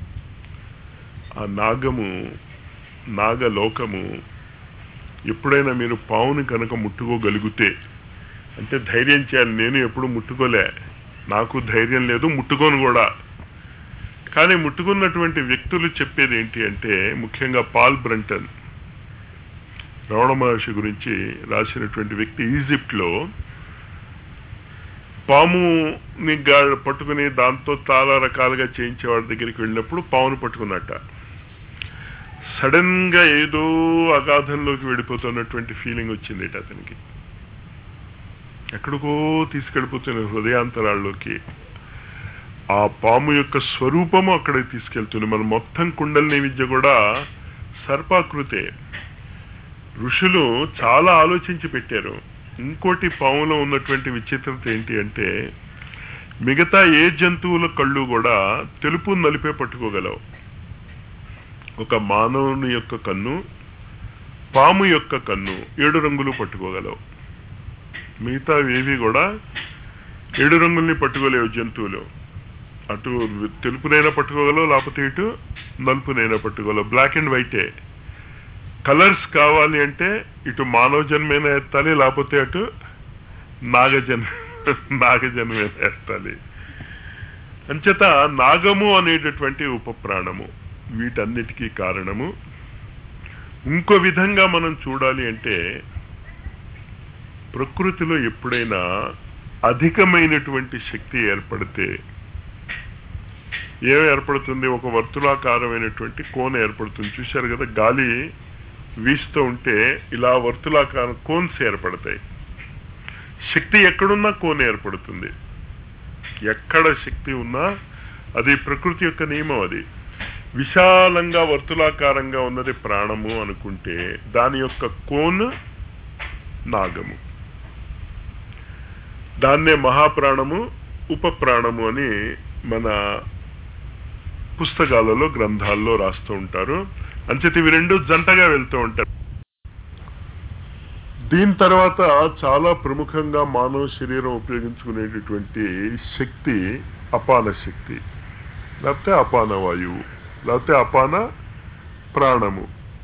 ఆ నాగము నాగలోకము ఎప్పుడైనా మీరు పావుని కనుక ముట్టుకోగలిగితే అంటే ధైర్యం చేయాలి నేను ఎప్పుడు ముట్టుకోలే నాకు ధైర్యం లేదు ముట్టుకోను కూడా కానీ ముట్టుకున్నటువంటి వ్యక్తులు చెప్పేది ఏంటి అంటే ముఖ్యంగా పాల్ బ్రంటన్ రమణ మహర్షి గురించి రాసినటువంటి వ్యక్తి ఈజిప్ట్లో పాముని గా పట్టుకుని దాంతో చాలా రకాలుగా చేయించే వాడి దగ్గరికి వెళ్ళినప్పుడు పామును పట్టుకున్నట్ట సడన్ గా ఏదో అగాధంలోకి వెళ్ళిపోతున్నటువంటి ఫీలింగ్ వచ్చింది అతనికి ఎక్కడికో తీసుకెళ్ళిపోతున్న హృదయాంతరాల్లోకి ఆ పాము యొక్క స్వరూపము అక్కడికి తీసుకెళ్తుంది మన మొత్తం కుండలిని విద్య కూడా సర్పాకృతే ఋషులు చాలా ఆలోచించి పెట్టారు ఇంకోటి పాములో ఉన్నటువంటి విచిత్రత ఏంటి అంటే మిగతా ఏ జంతువుల కళ్ళు కూడా తెలుపు నలిపే పట్టుకోగలవు ఒక మానవుని యొక్క కన్ను పాము యొక్క కన్ను ఏడు రంగులు పట్టుకోగలవు మిగతా ఏవి కూడా ఏడు రంగుల్ని పట్టుకోలేవు జంతువులు అటు తెలుపునైనా పట్టుకోగలవు లేకపోతే ఇటు నలుపునైనా పట్టుకోగలవు బ్లాక్ అండ్ వైటే కలర్స్ కావాలి అంటే ఇటు మానవ జన్మైనా ఎత్తాలి లేకపోతే అటు నాగజన్మ నాగజన్మైనా ఎత్తాలి అంచేత నాగము అనేటటువంటి ఉపప్రాణము వీటన్నిటికీ కారణము ఇంకో విధంగా మనం చూడాలి అంటే ప్రకృతిలో ఎప్పుడైనా అధికమైనటువంటి శక్తి ఏర్పడితే ఏం ఏర్పడుతుంది ఒక వర్తులాకారమైనటువంటి కోన ఏర్పడుతుంది చూశారు కదా గాలి వీస్తూ ఉంటే ఇలా వర్తులాకారం కోన్స్ ఏర్పడతాయి శక్తి ఎక్కడున్నా కోన ఏర్పడుతుంది ఎక్కడ శక్తి ఉన్నా అది ప్రకృతి యొక్క నియమం అది విశాలంగా వర్తులాకారంగా ఉన్నది ప్రాణము అనుకుంటే దాని యొక్క కోన్ నాగము దాన్నే మహాప్రాణము ఉపప్రాణము అని మన పుస్తకాలలో గ్రంథాల్లో రాస్తూ ఉంటారు అంచేత ఇవి రెండు జంటగా వెళ్తూ ఉంటారు దీని తర్వాత చాలా ప్రముఖంగా మానవ శరీరం ఉపయోగించుకునేటటువంటి శక్తి అపాన శక్తి లేకపోతే అపాన వాయువు లేకపోతే అపాన ప్రాణము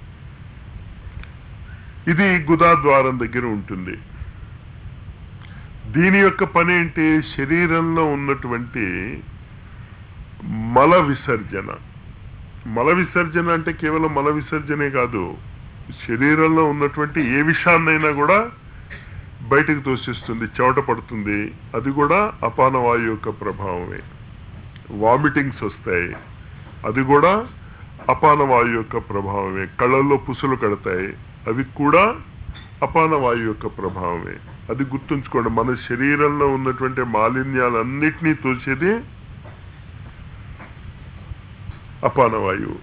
ఇది గుదా ద్వారం దగ్గర ఉంటుంది దీని యొక్క పని ఏంటి శరీరంలో ఉన్నటువంటి మల విసర్జన మల విసర్జన అంటే కేవలం మల విసర్జనే కాదు శరీరంలో ఉన్నటువంటి ఏ విషయాన్నైనా కూడా బయటకు తోసిస్తుంది చెవట పడుతుంది అది కూడా అపాన వాయు యొక్క ప్రభావమే వామిటింగ్స్ వస్తాయి అది కూడా అపాన వాయు యొక్క ప్రభావమే కళ్ళల్లో పుసులు కడతాయి అవి కూడా అపాన వాయు యొక్క ప్రభావమే అది గుర్తుంచుకోండి మన శరీరంలో ఉన్నటువంటి మాలిన్యాలన్నిటినీ తోసేది అపానవాయువు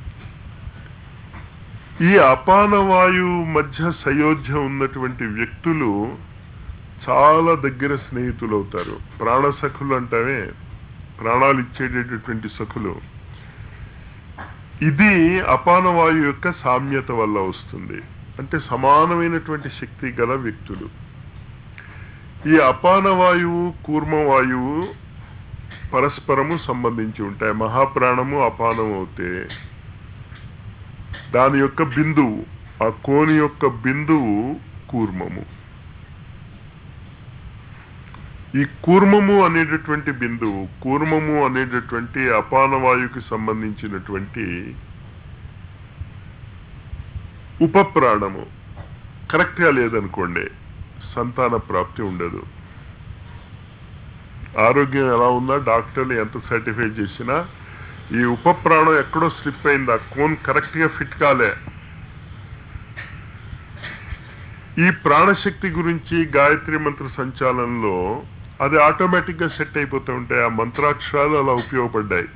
ఈ అపానవాయువు మధ్య సయోధ్య ఉన్నటువంటి వ్యక్తులు చాలా దగ్గర స్నేహితులు అవుతారు ప్రాణసఖులు అంటామే ప్రాణాలు ఇచ్చేటటువంటి సఖులు ఇది అపానవాయు యొక్క సామ్యత వల్ల వస్తుంది అంటే సమానమైనటువంటి శక్తి గల వ్యక్తులు ఈ అపానవాయువు కూర్మవాయువు పరస్పరము సంబంధించి ఉంటాయి మహాప్రాణము అపానం అవుతే దాని యొక్క బిందువు ఆ కోని యొక్క బిందువు కూర్మము ఈ కూర్మము అనేటటువంటి బిందువు కూర్మము అనేటటువంటి అపానవాయుకి సంబంధించినటువంటి ఉపప్రాణము కరెక్ట్గా లేదనుకోండి సంతాన ప్రాప్తి ఉండదు ఆరోగ్యం ఎలా ఉందా డాక్టర్లు ఎంత సర్టిఫై చేసినా ఈ ఉప ప్రాణం ఎక్కడో స్లిప్ అయింది ఆ కోన్ కరెక్ట్గా ఫిట్ కాలే ఈ ప్రాణశక్తి గురించి గాయత్రి మంత్ర సంచాలనలో అది ఆటోమేటిక్గా సెట్ అయిపోతూ ఉంటాయి ఆ మంత్రాక్షరాలు అలా ఉపయోగపడ్డాయి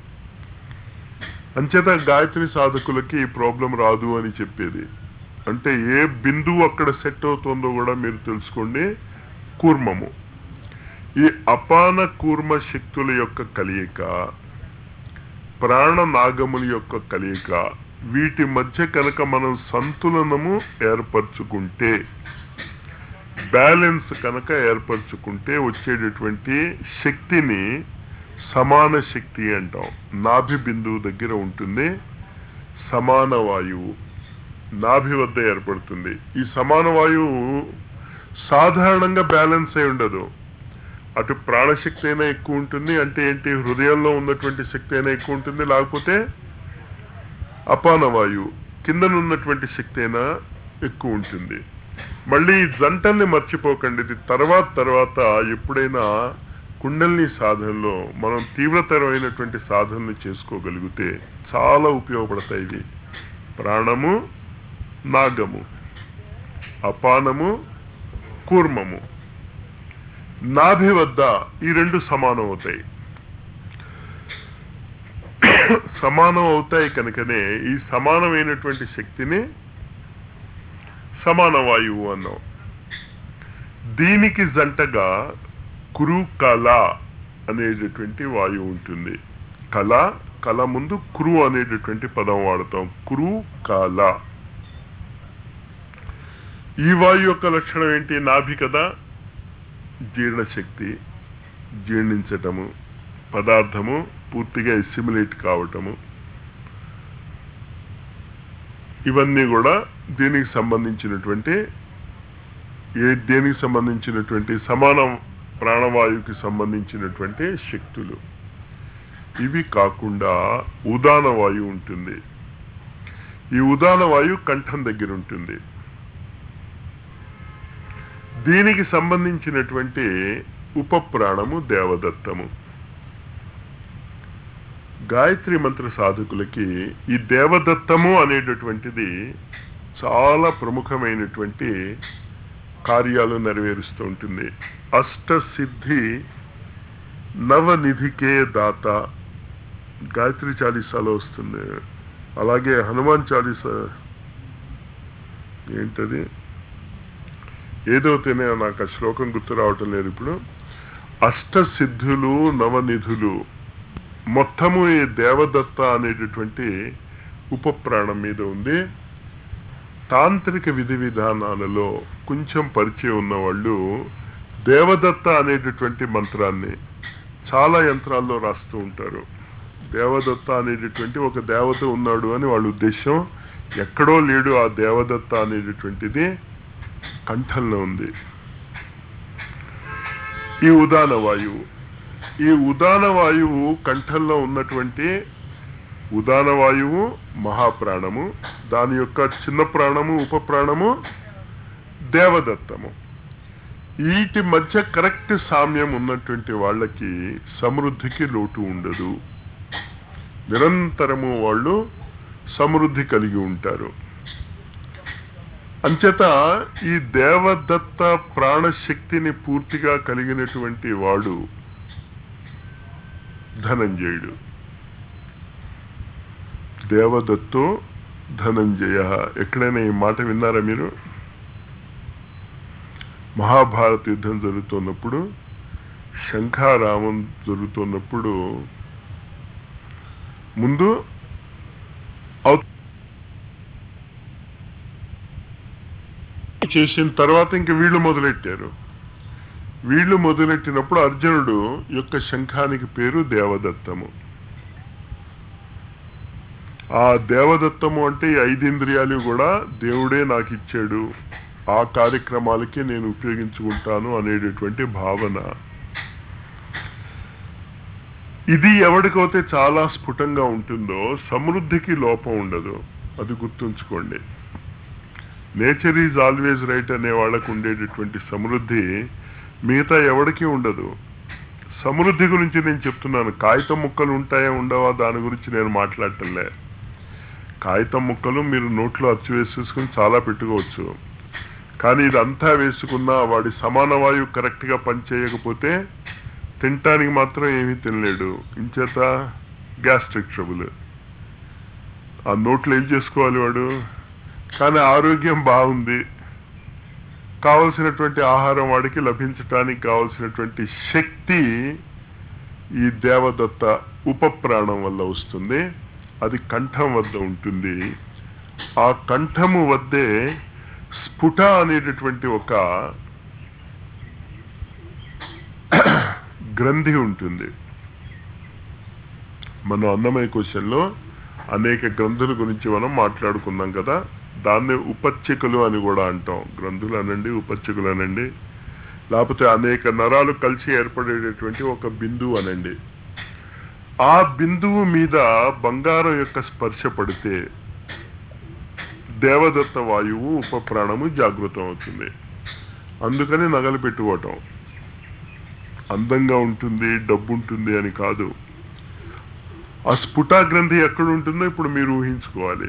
అంచేత గాయత్రి సాధకులకి ఈ ప్రాబ్లం రాదు అని చెప్పేది అంటే ఏ బిందువు అక్కడ సెట్ అవుతుందో కూడా మీరు తెలుసుకోండి కూర్మము ఈ అపాన కూర్మ శక్తుల యొక్క కలయిక ప్రాణనాగముల యొక్క కలయిక వీటి మధ్య కనుక మనం సంతులనము ఏర్పరచుకుంటే బ్యాలెన్స్ కనుక ఏర్పరచుకుంటే వచ్చేటటువంటి శక్తిని సమాన శక్తి అంటాం నాభి బిందువు దగ్గర ఉంటుంది సమాన వాయువు నాభి వద్ద ఏర్పడుతుంది ఈ సమాన వాయువు సాధారణంగా బ్యాలెన్స్ అయి ఉండదు అటు ప్రాణశక్తి అయినా ఎక్కువ ఉంటుంది అంటే ఏంటి హృదయంలో ఉన్నటువంటి శక్తి అయినా ఎక్కువ ఉంటుంది లేకపోతే అపాన వాయువు కిందనున్నటువంటి శక్తి అయినా ఎక్కువ ఉంటుంది మళ్ళీ ఈ జంటల్ని మర్చిపోకండి ఇది తర్వాత తర్వాత ఎప్పుడైనా కుండల్ని సాధనలో మనం తీవ్రతరమైనటువంటి సాధనలు చేసుకోగలిగితే చాలా ఉపయోగపడతాయి ఇవి ప్రాణము నాగము అపానము కూర్మము నాభి వద్ద ఈ రెండు సమానం అవుతాయి సమానం అవుతాయి కనుకనే ఈ సమానమైనటువంటి శక్తిని సమాన వాయువు అన్నాం దీనికి జంటగా కురు కళ అనేటటువంటి వాయువు ఉంటుంది కళ కళ ముందు కురు అనేటటువంటి పదం వాడతాం కురు కాల ఈ వాయు యొక్క లక్షణం ఏంటి నాభి కదా జీర్ణశక్తి జీర్ణించటము పదార్థము పూర్తిగా ఎస్సిమిలేట్ కావటము ఇవన్నీ కూడా దీనికి సంబంధించినటువంటి ఏ దేనికి సంబంధించినటువంటి సమాన ప్రాణవాయువుకి సంబంధించినటువంటి శక్తులు ఇవి కాకుండా ఉదాన వాయువు ఉంటుంది ఈ ఉదాన వాయువు కంఠం దగ్గర ఉంటుంది దీనికి సంబంధించినటువంటి ఉపప్రాణము దేవదత్తము గాయత్రి మంత్ర సాధకులకి ఈ దేవదత్తము అనేటటువంటిది చాలా ప్రముఖమైనటువంటి కార్యాలు నెరవేరుస్తూ ఉంటుంది అష్టసిద్ధి నవనిధికే దాత గాయత్రి చాలీసాలో వస్తుంది అలాగే హనుమాన్ చాలీసా ఏంటది ఏదో తినే నాకు ఆ శ్లోకం గుర్తు రావటం లేదు ఇప్పుడు అష్టసిద్ధులు నవనిధులు మొత్తము ఈ దేవదత్త అనేటటువంటి ఉపప్రాణం మీద ఉంది తాంత్రిక విధి విధానాలలో కొంచెం పరిచయం ఉన్న వాళ్ళు దేవదత్త అనేటటువంటి మంత్రాన్ని చాలా యంత్రాల్లో రాస్తూ ఉంటారు దేవదత్త అనేటటువంటి ఒక దేవత ఉన్నాడు అని వాళ్ళ ఉద్దేశం ఎక్కడో లేడు ఆ దేవదత్త అనేటటువంటిది కంఠంలో ఉంది ఈ ఉదాన వాయువు ఈ ఉదాన వాయువు కంఠంలో ఉన్నటువంటి ఉదాన వాయువు మహాప్రాణము దాని యొక్క చిన్న ప్రాణము ఉప ప్రాణము దేవదత్తము వీటి మధ్య కరెక్ట్ సామ్యం ఉన్నటువంటి వాళ్ళకి సమృద్ధికి లోటు ఉండదు నిరంతరము వాళ్ళు సమృద్ధి కలిగి ఉంటారు అంచేత ఈ దేవదత్త ప్రాణశక్తిని పూర్తిగా కలిగినటువంటి వాడు ధనంజయుడు దేవదత్తో ధనంజయ ఎక్కడైనా ఈ మాట విన్నారా మీరు మహాభారత యుద్ధం జరుగుతున్నప్పుడు శంఖారామం జరుగుతున్నప్పుడు ముందు అవ- చేసిన తర్వాత ఇంక వీళ్ళు మొదలెట్టారు వీళ్ళు మొదలెట్టినప్పుడు అర్జునుడు యొక్క శంఖానికి పేరు దేవదత్తము ఆ దేవదత్తము అంటే ఈ ఐదింద్రియాలు కూడా దేవుడే నాకు ఇచ్చాడు ఆ కార్యక్రమాలకి నేను ఉపయోగించుకుంటాను అనేటటువంటి భావన ఇది ఎవరికైతే చాలా స్ఫుటంగా ఉంటుందో సమృద్ధికి లోపం ఉండదు అది గుర్తుంచుకోండి నేచర్ ఈజ్ ఆల్వేజ్ రైట్ అనే వాళ్ళకు ఉండేటటువంటి సమృద్ధి మిగతా ఎవడికి ఉండదు సమృద్ధి గురించి నేను చెప్తున్నాను కాగితం ముక్కలు ఉంటాయా ఉండవా దాని గురించి నేను మాట్లాడటంలే కాగితం ముక్కలు మీరు నోట్లో అచ్చు వేసేసుకుని చాలా పెట్టుకోవచ్చు కానీ ఇదంతా వేసుకున్నా వాడి సమాన వాయువు కరెక్ట్గా పనిచేయకపోతే తినటానికి మాత్రం ఏమీ తినలేడు ఇంచేత గ్యాస్ట్రిక్ ట్రబుల్ ఆ నోట్లో ఏం చేసుకోవాలి వాడు కానీ ఆరోగ్యం బాగుంది కావలసినటువంటి ఆహారం వాడికి లభించటానికి కావలసినటువంటి శక్తి ఈ దేవదత్త ఉపప్రాణం వల్ల వస్తుంది అది కంఠం వద్ద ఉంటుంది ఆ కంఠము వద్దే స్ఫుట అనేటటువంటి ఒక గ్రంథి ఉంటుంది మనం అన్నమయ క్వశ్చన్లో అనేక గ్రంథుల గురించి మనం మాట్లాడుకున్నాం కదా దాన్ని ఉపచ్చికలు అని కూడా అంటాం గ్రంథులు అనండి ఉపచ్చికలు అనండి లేకపోతే అనేక నరాలు కలిసి ఏర్పడేటటువంటి ఒక బిందువు అనండి ఆ బిందువు మీద బంగారం యొక్క స్పర్శ పడితే దేవదత్త వాయువు ఉపప్రాణము జాగృతం అవుతుంది అందుకని నగలు పెట్టుకోవటం అందంగా ఉంటుంది డబ్బు ఉంటుంది అని కాదు ఆ స్ఫుటా గ్రంథి ఎక్కడ ఉంటుందో ఇప్పుడు మీరు ఊహించుకోవాలి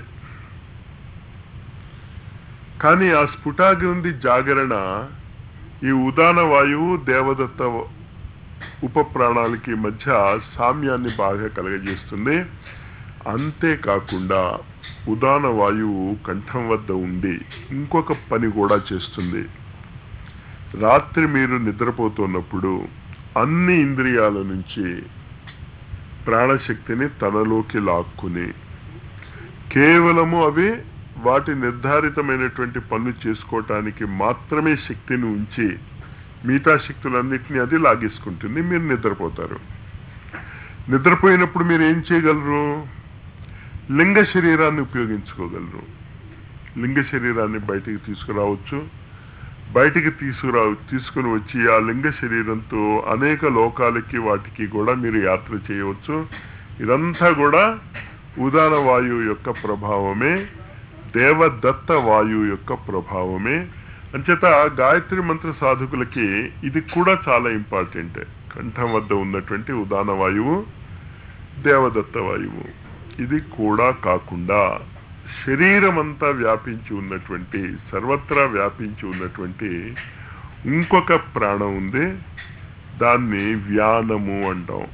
కానీ ఆ స్ఫుటా గ్రంథి జాగరణ ఈ ఉదాన వాయువు దేవదత్త ఉప ప్రాణాలకి మధ్య సామ్యాన్ని బాగా కలగజేస్తుంది అంతేకాకుండా ఉదాన వాయువు కంఠం వద్ద ఉండి ఇంకొక పని కూడా చేస్తుంది రాత్రి మీరు నిద్రపోతున్నప్పుడు అన్ని ఇంద్రియాల నుంచి ప్రాణశక్తిని తనలోకి లాక్కుని కేవలము అవి వాటి నిర్ధారితమైనటువంటి పనులు చేసుకోవటానికి మాత్రమే శక్తిని ఉంచి మిగతా శక్తులన్నింటినీ అది లాగేసుకుంటుంది మీరు నిద్రపోతారు నిద్రపోయినప్పుడు మీరు ఏం చేయగలరు లింగ శరీరాన్ని ఉపయోగించుకోగలరు లింగ శరీరాన్ని బయటికి తీసుకురావచ్చు బయటికి తీసుకురా తీసుకుని వచ్చి ఆ లింగ శరీరంతో అనేక లోకాలకి వాటికి కూడా మీరు యాత్ర చేయవచ్చు ఇదంతా కూడా ఉదాన వాయువు యొక్క ప్రభావమే దేవదత్త వాయువు యొక్క ప్రభావమే అంచేత గాయత్రి మంత్ర సాధకులకి ఇది కూడా చాలా ఇంపార్టెంట్ కంఠం వద్ద ఉన్నటువంటి ఉదాన వాయువు దేవదత్త వాయువు ఇది కూడా కాకుండా శరీరం అంతా వ్యాపించి ఉన్నటువంటి సర్వత్రా వ్యాపించి ఉన్నటువంటి ఇంకొక ప్రాణం ఉంది దాన్ని వ్యానము అంటాం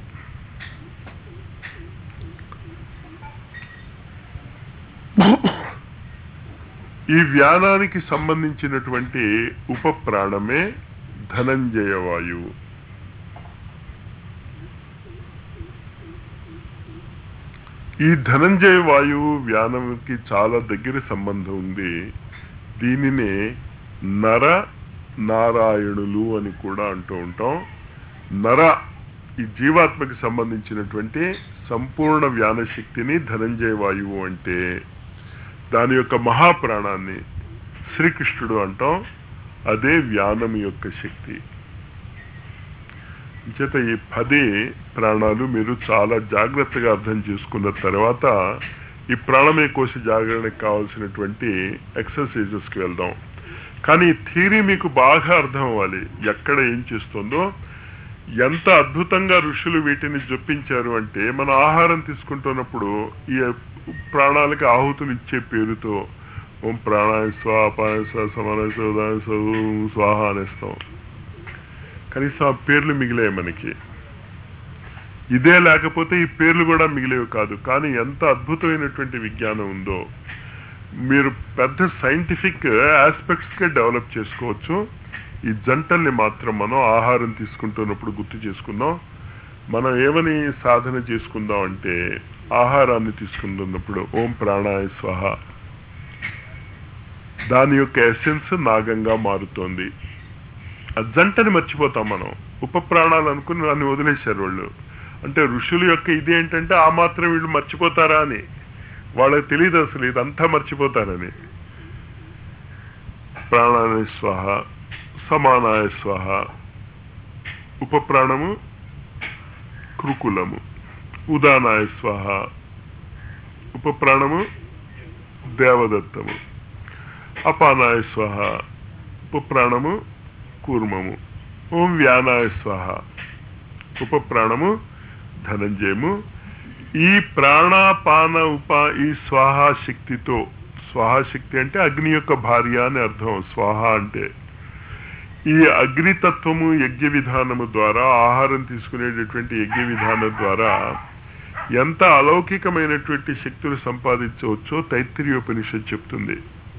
ఈ వ్యానానికి సంబంధించినటువంటి ఉప ప్రాణమే ధనంజయ వాయువు ఈ ధనంజయ వాయువు వ్యానంకి చాలా దగ్గర సంబంధం ఉంది దీనినే నర నారాయణులు అని కూడా అంటూ ఉంటాం నర ఈ జీవాత్మకి సంబంధించినటువంటి సంపూర్ణ వ్యాన శక్తిని ధనంజయ వాయువు అంటే దాని యొక్క మహాప్రాణాన్ని శ్రీకృష్ణుడు అంటాం అదే వ్యానం యొక్క శక్తి చేత ఈ పది ప్రాణాలు మీరు చాలా జాగ్రత్తగా అర్థం చేసుకున్న తర్వాత ఈ ప్రాణమే కోశ జాగరణకు కావాల్సినటువంటి ఎక్సర్సైజెస్కి వెళ్దాం కానీ ఈ థీరీ మీకు బాగా అర్థం అవ్వాలి ఎక్కడ ఏం చేస్తుందో ఎంత అద్భుతంగా ఋషులు వీటిని జొప్పించారు అంటే మన ఆహారం తీసుకుంటున్నప్పుడు ఈ ప్రాణాలకి ఆహుతులు ఇచ్చే పేరుతో ఓం ప్రాణాయ స్వాహ అపాయ స్వాహ సమానాయ స్వాహ ఉదాయ స్వాహ స్వాహ అనేస్తాం కనీసం ఆ పేర్లు మిగిలాయి మనకి ఇదే లేకపోతే ఈ పేర్లు కూడా మిగిలేవి కాదు కానీ ఎంత అద్భుతమైనటువంటి విజ్ఞానం ఉందో మీరు పెద్ద సైంటిఫిక్ ఆస్పెక్ట్స్కే డెవలప్ చేసుకోవచ్చు ఈ జంటల్ని మాత్రం మనం ఆహారం తీసుకుంటున్నప్పుడు గుర్తు చేసుకుందాం మనం ఏమని సాధన చేసుకుందాం అంటే ఆహారాన్ని తీసుకుంటున్నప్పుడు ఓం ప్రాణాయ స్వహ దాని యొక్క ఎసెన్స్ నాగంగా మారుతోంది ఆ జంటని మర్చిపోతాం మనం ఉప ప్రాణాలు అనుకుని దాన్ని వదిలేశారు వాళ్ళు అంటే ఋషుల యొక్క ఇది ఏంటంటే ఆ మాత్రం వీళ్ళు మర్చిపోతారా అని వాళ్ళకి తెలియదు అసలు ఇదంతా మర్చిపోతారని ప్రాణాయ స్వహ సమానాయ స్వహ ఉప ప్రాణము కృకులము ఉదానాయ స్వహ ఉప ప్రాణము దేవదత్తము అపానాయ స్వహ ఉపప్రాణము కూర్మము ఓం వ్యానాయ స్వహ ఉపప్రాణము ధనంజయము ఈ ప్రాణాపాన ఉప ఈ స్వాహ శక్తితో స్వాహ శక్తి అంటే అగ్ని యొక్క భార్య అని అర్థం స్వాహ అంటే ఈ అగ్నితత్వము యజ్ఞ విధానము ద్వారా ఆహారం తీసుకునేటటువంటి యజ్ఞ విధానం ద్వారా ఎంత అలౌకికమైనటువంటి శక్తులు సంపాదించవచ్చో తైత్తిరీయోపనిషత్ చెప్తుంది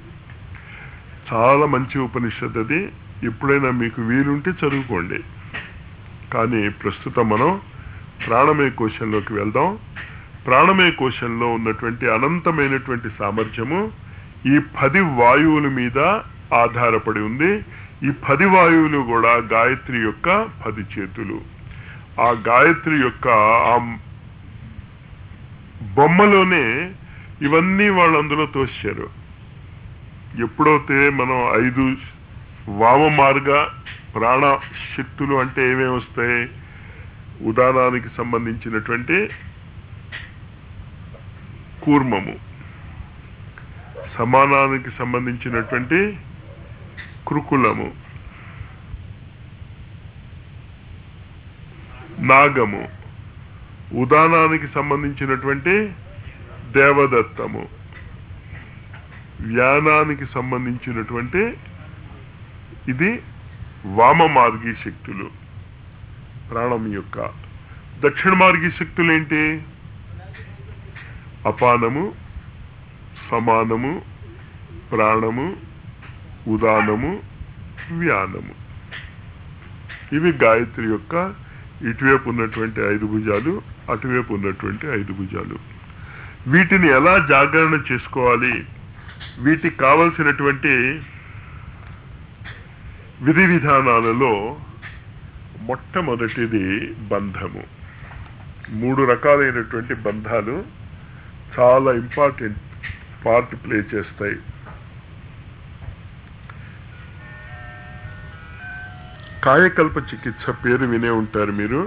చాలా మంచి ఉపనిషత్ అది ఎప్పుడైనా మీకు వీలుంటే చదువుకోండి కానీ ప్రస్తుతం మనం ప్రాణమయ కోశంలోకి వెళ్దాం ప్రాణమయ కోశంలో ఉన్నటువంటి అనంతమైనటువంటి సామర్థ్యము ఈ పది వాయువుల మీద ఆధారపడి ఉంది ఈ పది వాయువులు కూడా గాయత్రి యొక్క పది చేతులు ఆ గాయత్రి యొక్క ఆ బొమ్మలోనే ఇవన్నీ వాళ్ళు అందులో తోశారు ఎప్పుడైతే మనం ఐదు వామ మార్గ ప్రాణ శక్తులు అంటే ఏమేమి వస్తాయి ఉదానానికి సంబంధించినటువంటి కూర్మము సమానానికి సంబంధించినటువంటి కృకులము నాగము ఉదానానికి సంబంధించినటువంటి దేవదత్తము వ్యానానికి సంబంధించినటువంటి ఇది వామ మార్గీ శక్తులు ప్రాణం యొక్క దక్షిణ మార్గీ శక్తులు ఏంటి అపానము సమానము ప్రాణము ఉదానము వ్యానము ఇవి గాయత్రి యొక్క ఇటువైపు ఉన్నటువంటి ఐదు భుజాలు అటువైపు ఉన్నటువంటి ఐదు భుజాలు వీటిని ఎలా జాగరణ చేసుకోవాలి వీటికి కావలసినటువంటి విధి విధానాలలో మొట్టమొదటిది బంధము మూడు రకాలైనటువంటి బంధాలు చాలా ఇంపార్టెంట్ పార్ట్ ప్లే చేస్తాయి కాయకల్ప చికిత్స పేరు వినే ఉంటారు మీరు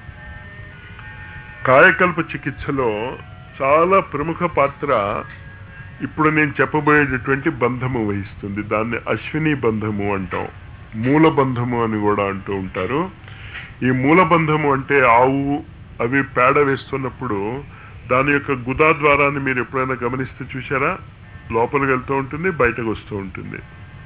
కాయకల్ప చికిత్సలో చాలా ప్రముఖ పాత్ర ఇప్పుడు నేను చెప్పబోయేటటువంటి బంధము వహిస్తుంది దాన్ని అశ్విని బంధము అంటాం మూల బంధము అని కూడా అంటూ ఉంటారు ఈ మూల బంధము అంటే ఆవు అవి పేడ వేస్తున్నప్పుడు దాని యొక్క గుదా ద్వారాన్ని మీరు ఎప్పుడైనా గమనిస్తే చూసారా లోపలికి వెళ్తూ ఉంటుంది బయటకు వస్తూ ఉంటుంది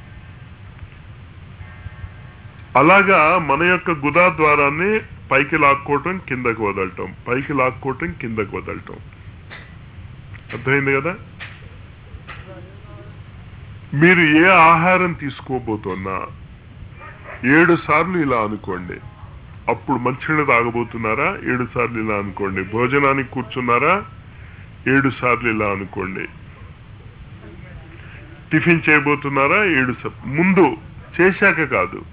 అలాగా మన యొక్క గుదా ద్వారాన్ని పైకి లాక్కోవటం కిందకు వదలటం పైకి లాక్కోవటం కిందకు వదలటం అర్థమైంది కదా మీరు ఏ ఆహారం తీసుకోబోతున్నా ఏడు సార్లు ఇలా అనుకోండి అప్పుడు మంచినీళ్ళు తాగబోతున్నారా ఏడు సార్లు ఇలా అనుకోండి భోజనానికి కూర్చున్నారా ఏడు సార్లు ఇలా అనుకోండి టిఫిన్ చేయబోతున్నారా ఏడు సార్లు ముందు చేశాక కాదు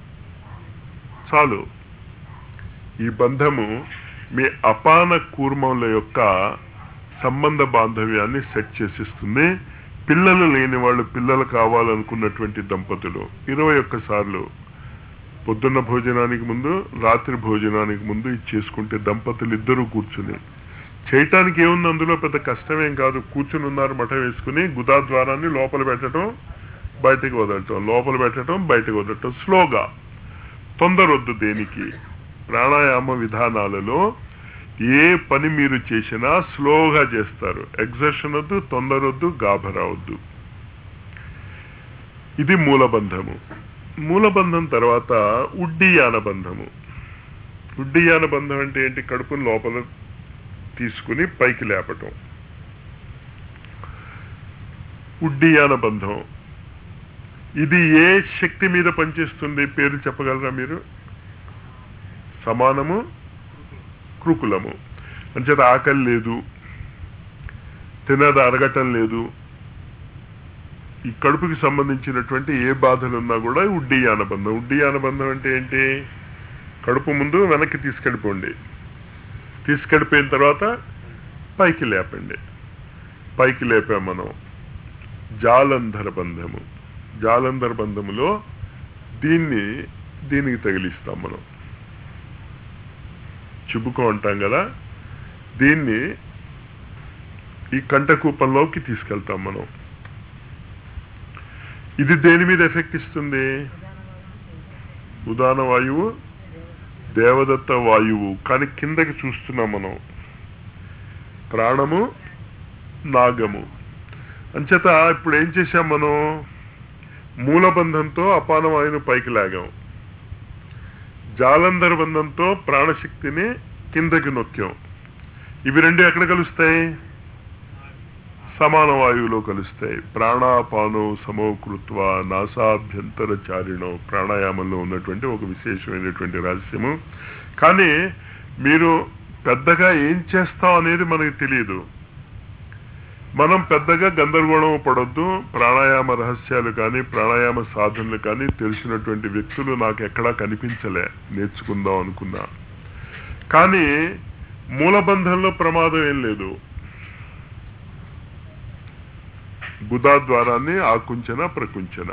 చాలు ఈ బంధము మీ అపాన కూర్మముల యొక్క సంబంధ బాంధవ్యాన్ని సెట్ చేసిస్తుంది పిల్లలు లేని వాళ్ళు పిల్లలు కావాలనుకున్నటువంటి దంపతులు ఇరవై ఒక్క సార్లు పొద్దున్న భోజనానికి ముందు రాత్రి భోజనానికి ముందు ఇది చేసుకుంటే దంపతులు ఇద్దరూ కూర్చుని చేయటానికి ఏముంది అందులో పెద్ద కష్టమేం కాదు కూర్చుని ఉన్నారు మఠ వేసుకుని గుదా ద్వారాన్ని లోపల పెట్టడం బయటకు వదలటం లోపల పెట్టడం బయటకు వదలటం స్లోగా తొందరొద్దు దేనికి ప్రాణాయామ విధానాలలో ఏ పని మీరు చేసినా స్లోగా చేస్తారు ఎగ్జర్షన్ వద్దు తొందరొద్దు గాభరావద్దు ఇది మూలబంధము మూలబంధం తర్వాత ఉడ్డీయాన బంధము ఉడ్డీయాన బంధం అంటే ఏంటి కడుపును లోపల తీసుకుని పైకి లేపటం ఉడ్డీయాన బంధం ఇది ఏ శక్తి మీద పనిచేస్తుంది పేరు చెప్పగలరా మీరు సమానము కృకులము అంచేత ఆకలి లేదు తినది అరగటం లేదు ఈ కడుపుకి సంబంధించినటువంటి ఏ బాధలు ఉన్నా కూడా ఉడ్డీయాన బంధం ఉడ్డీయాన బంధం అంటే ఏంటి కడుపు ముందు వెనక్కి తీసుకెళ్ళిపోండి తీసుకెళ్ళిపోయిన తర్వాత పైకి లేపండి పైకి లేపాం మనం జాలంధర బంధము జాలంధర బంధములో దీన్ని దీనికి తగిలిస్తాం మనం చిబుకం అంటాం కదా దీన్ని ఈ కంటకూపంలోకి తీసుకెళ్తాం మనం ఇది దేని మీద ఎఫెక్ట్ ఇస్తుంది ఉదాహరణ వాయువు దేవదత్త వాయువు కానీ కిందకి చూస్తున్నాం మనం ప్రాణము నాగము అంచేత ఇప్పుడు ఏం చేశాం మనం మూలబంధంతో అపాన వాయువును పైకి లాగాం జాలంధర బంధంతో ప్రాణశక్తిని కిందకి నొక్కాం ఇవి రెండు ఎక్కడ కలుస్తాయి సమాన వాయువులో కలుస్తాయి ప్రాణాపానో సమోకృత్వ నాసాభ్యంతర చారిణో ప్రాణాయామంలో ఉన్నటువంటి ఒక విశేషమైనటువంటి రహస్యము కానీ మీరు పెద్దగా ఏం చేస్తాం అనేది మనకి తెలియదు మనం పెద్దగా గందరగోళం పడొద్దు ప్రాణాయామ రహస్యాలు కానీ ప్రాణాయామ సాధనలు కానీ తెలిసినటువంటి వ్యక్తులు నాకు ఎక్కడా కనిపించలే నేర్చుకుందాం అనుకున్నా కానీ మూలబంధంలో ప్రమాదం ఏం లేదు బుధా ద్వారాన్ని ఆకుంచన ప్రకుంచన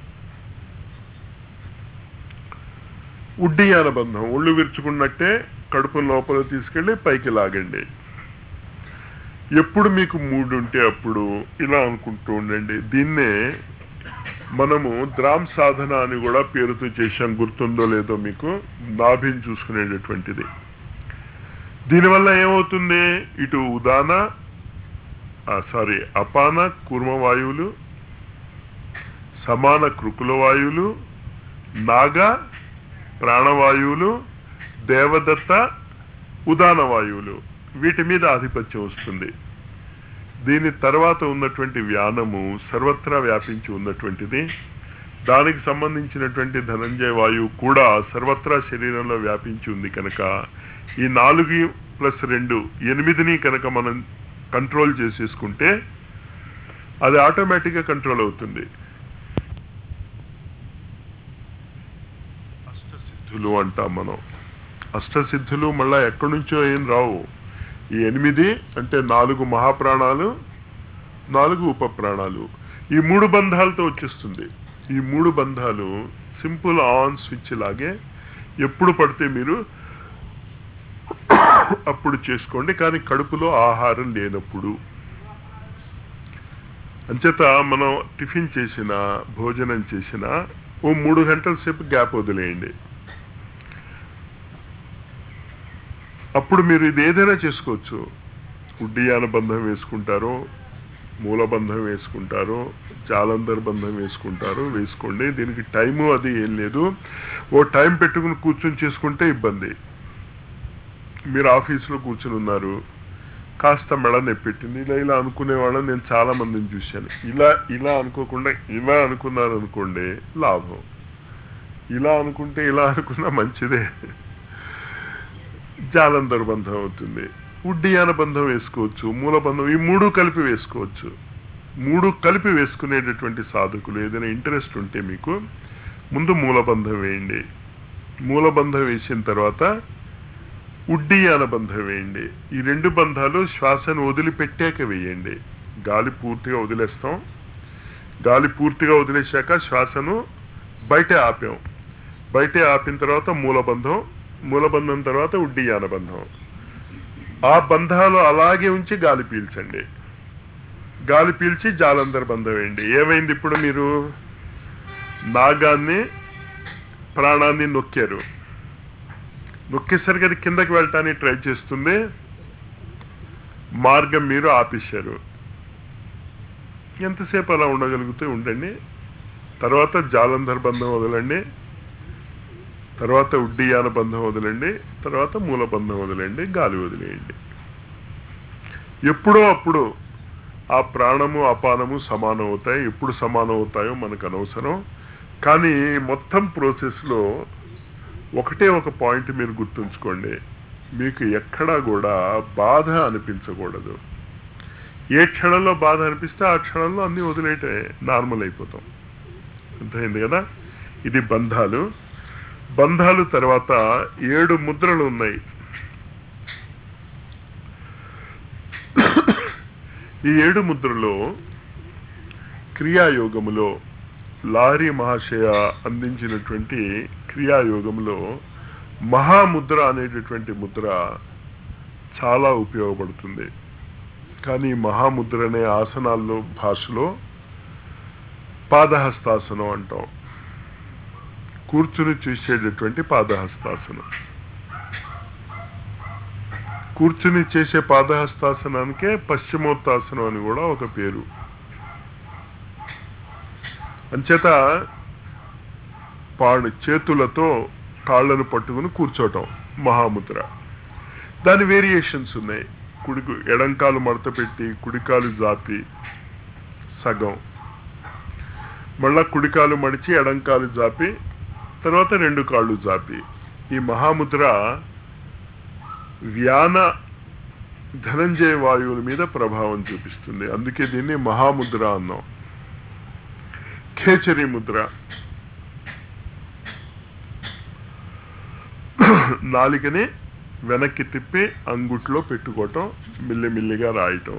ఉడ్డియాన బంధం ఒళ్ళు విరుచుకున్నట్టే కడుపు లోపల తీసుకెళ్లి పైకి లాగండి ఎప్పుడు మీకు మూడు ఉంటే అప్పుడు ఇలా అనుకుంటూ ఉండండి దీన్నే మనము ద్రామ్ సాధన అని కూడా పేరుతో చేశాం గుర్తుందో లేదో మీకు నాభిని చూసుకునేటటువంటిది దీనివల్ల ఏమవుతుంది ఇటు ఉదాన సారీ అపాన కూర్మ వాయువులు సమాన కృకుల వాయువులు నాగ ప్రాణవాయువులు దేవదత్త ఉదాన వాయువులు వీటి మీద ఆధిపత్యం వస్తుంది దీని తర్వాత ఉన్నటువంటి వ్యానము సర్వత్రా వ్యాపించి ఉన్నటువంటిది దానికి సంబంధించినటువంటి ధనంజయ వాయువు కూడా సర్వత్రా శరీరంలో వ్యాపించి ఉంది కనుక ఈ నాలుగు ప్లస్ రెండు ఎనిమిదిని కనుక మనం కంట్రోల్ చేసేసుకుంటే అది ఆటోమేటిక్గా కంట్రోల్ అవుతుంది అష్టసిద్ధులు అంటాం మనం అష్టసిద్ధులు మళ్ళా ఎక్కడి నుంచో ఏం రావు ఈ ఎనిమిది అంటే నాలుగు మహాప్రాణాలు నాలుగు ఉప ప్రాణాలు ఈ మూడు బంధాలతో వచ్చేస్తుంది ఈ మూడు బంధాలు సింపుల్ ఆన్ స్విచ్ లాగే ఎప్పుడు పడితే మీరు అప్పుడు చేసుకోండి కానీ కడుపులో ఆహారం లేనప్పుడు అంచేత మనం టిఫిన్ చేసిన భోజనం చేసిన ఓ మూడు గంటల సేపు గ్యాప్ వదిలేయండి అప్పుడు మీరు ఇది ఏదైనా చేసుకోవచ్చు ఉడ్డియాన బంధం వేసుకుంటారో మూలబంధం వేసుకుంటారో జాలందర్ బంధం వేసుకుంటారో వేసుకోండి దీనికి టైము అది ఏం లేదు ఓ టైం పెట్టుకుని కూర్చొని చేసుకుంటే ఇబ్బంది మీరు ఆఫీసులో కూర్చుని ఉన్నారు కాస్త మెడ నెప్పెట్టింది ఇలా ఇలా అనుకునే వాళ్ళని నేను చాలా మందిని చూశాను ఇలా ఇలా అనుకోకుండా ఇలా అనుకున్నారు అనుకోండి లాభం ఇలా అనుకుంటే ఇలా అనుకున్నా మంచిదే జాలందర్ బంధం అవుతుంది ఉడ్డియాన బంధం వేసుకోవచ్చు మూల బంధం ఈ మూడు కలిపి వేసుకోవచ్చు మూడు కలిపి వేసుకునేటటువంటి సాధకులు ఏదైనా ఇంట్రెస్ట్ ఉంటే మీకు ముందు మూలబంధం వేయండి మూలబంధం వేసిన తర్వాత ఉడ్డియాన బంధం వేయండి ఈ రెండు బంధాలు శ్వాసను వదిలిపెట్టాక వేయండి గాలి పూర్తిగా వదిలేస్తాం గాలి పూర్తిగా వదిలేశాక శ్వాసను బయటే ఆపాం బయటే ఆపిన తర్వాత మూలబంధం మూలబంధం తర్వాత ఉడ్డియాన బంధం ఆ బంధాలు అలాగే ఉంచి గాలి పీల్చండి గాలి పీల్చి జాలందర్ బంధం వేయండి ఏమైంది ఇప్పుడు మీరు నాగాన్ని ప్రాణాన్ని నొక్కారు నొక్కేసరికి అది కిందకి వెళ్ళటానికి ట్రై చేస్తుంది మార్గం మీరు ఆపేశారు ఎంతసేపు అలా ఉండగలిగితే ఉండండి తర్వాత జాలంధర్ బంధం వదలండి తర్వాత ఉడ్డియాన బంధం వదలండి తర్వాత మూల బంధం వదలండి గాలి వదిలేయండి ఎప్పుడో అప్పుడు ఆ ప్రాణము అపానము సమానం అవుతాయి ఎప్పుడు సమానం అవుతాయో మనకు అనవసరం కానీ మొత్తం ప్రాసెస్లో ఒకటే ఒక పాయింట్ మీరు గుర్తుంచుకోండి మీకు ఎక్కడా కూడా బాధ అనిపించకూడదు ఏ క్షణంలో బాధ అనిపిస్తే ఆ క్షణంలో అన్నీ వదిలేయటే నార్మల్ అయిపోతాం అర్థమైంది కదా ఇది బంధాలు బంధాలు తర్వాత ఏడు ముద్రలు ఉన్నాయి ఈ ఏడు ముద్రలో క్రియాయోగములో లారీ మహాశయ అందించినటువంటి క్రియాయోగంలో మహాముద్ర అనేటటువంటి ముద్ర చాలా ఉపయోగపడుతుంది కానీ మహాముద్ర అనే ఆసనాల్లో భాషలో పాదహస్తాసనం అంటాం కూర్చుని చూసేటటువంటి పాదహస్తాసనం కూర్చుని చేసే పాదహస్తాసనానికే పశ్చిమోత్తాసనం అని కూడా ఒక పేరు అంచేత పాడు చేతులతో కాళ్ళను పట్టుకుని కూర్చోటం మహాముద్ర దాని వేరియేషన్స్ ఉన్నాయి కుడికు ఎడంకాలు మడత పెట్టి కుడికాలు జాపి సగం మళ్ళా కుడికాలు మడిచి ఎడంకాలు జాపి తర్వాత రెండు కాళ్ళు జాపి ఈ మహాముద్ర వ్యాన ధనంజయ వాయువుల మీద ప్రభావం చూపిస్తుంది అందుకే దీన్ని మహాముద్ర అన్నాం ఖేచరి ముద్ర నాలికని వెనక్కి తిప్పి అంగుట్లో పెట్టుకోవటం మిల్లిమిల్లిగా రాయటం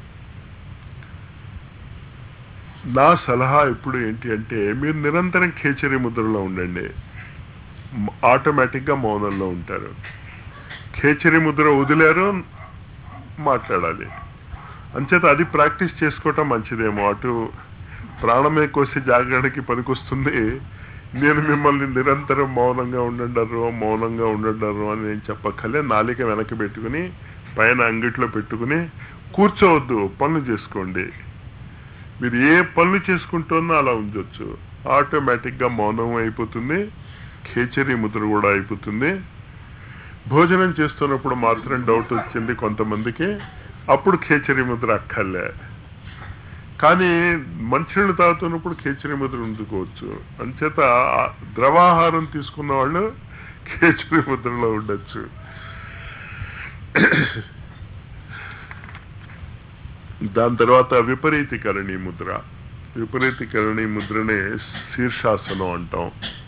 నా సలహా ఎప్పుడు ఏంటి అంటే మీరు నిరంతరం ఖేచరి ముద్రలో ఉండండి మ- ఆటోమేటిక్గా మౌనంలో ఉంటారు ఖేచరి ముద్ర వదిలేరు మాట్లాడాలి అంచేత అది ప్రాక్టీస్ చేసుకోవటం మంచిదేమో అటు ప్రాణమే కోసి జాగరణకి పనికొస్తుంది నేను మిమ్మల్ని నిరంతరం మౌనంగా ఉండండరు మౌనంగా ఉండండరు అని నేను చెప్పక్కలే నాలిక వెనక్కి పెట్టుకుని పైన అంగిట్లో పెట్టుకుని కూర్చోవద్దు పనులు చేసుకోండి మీరు ఏ పనులు చేసుకుంటున్నా అలా ఉంచవచ్చు ఆటోమేటిక్గా మౌనం అయిపోతుంది ఖేచరీ ముద్ర కూడా అయిపోతుంది భోజనం చేస్తున్నప్పుడు మాత్రం డౌట్ వచ్చింది కొంతమందికి అప్పుడు ఖేచరీ ముద్ర అక్కర్లే కానీ మంచినీళ్ళు తాగుతున్నప్పుడు ఖేచరీ ముద్ర ఉంచుకోవచ్చు అంచేత ఆ ద్రవాహారం తీసుకున్న వాళ్ళు ఖేచరీ ముద్రలో ఉండొచ్చు దాని తర్వాత విపరీతీకరణి ముద్ర విపరీతీకరణి ముద్రనే శీర్షాసనం అంటాం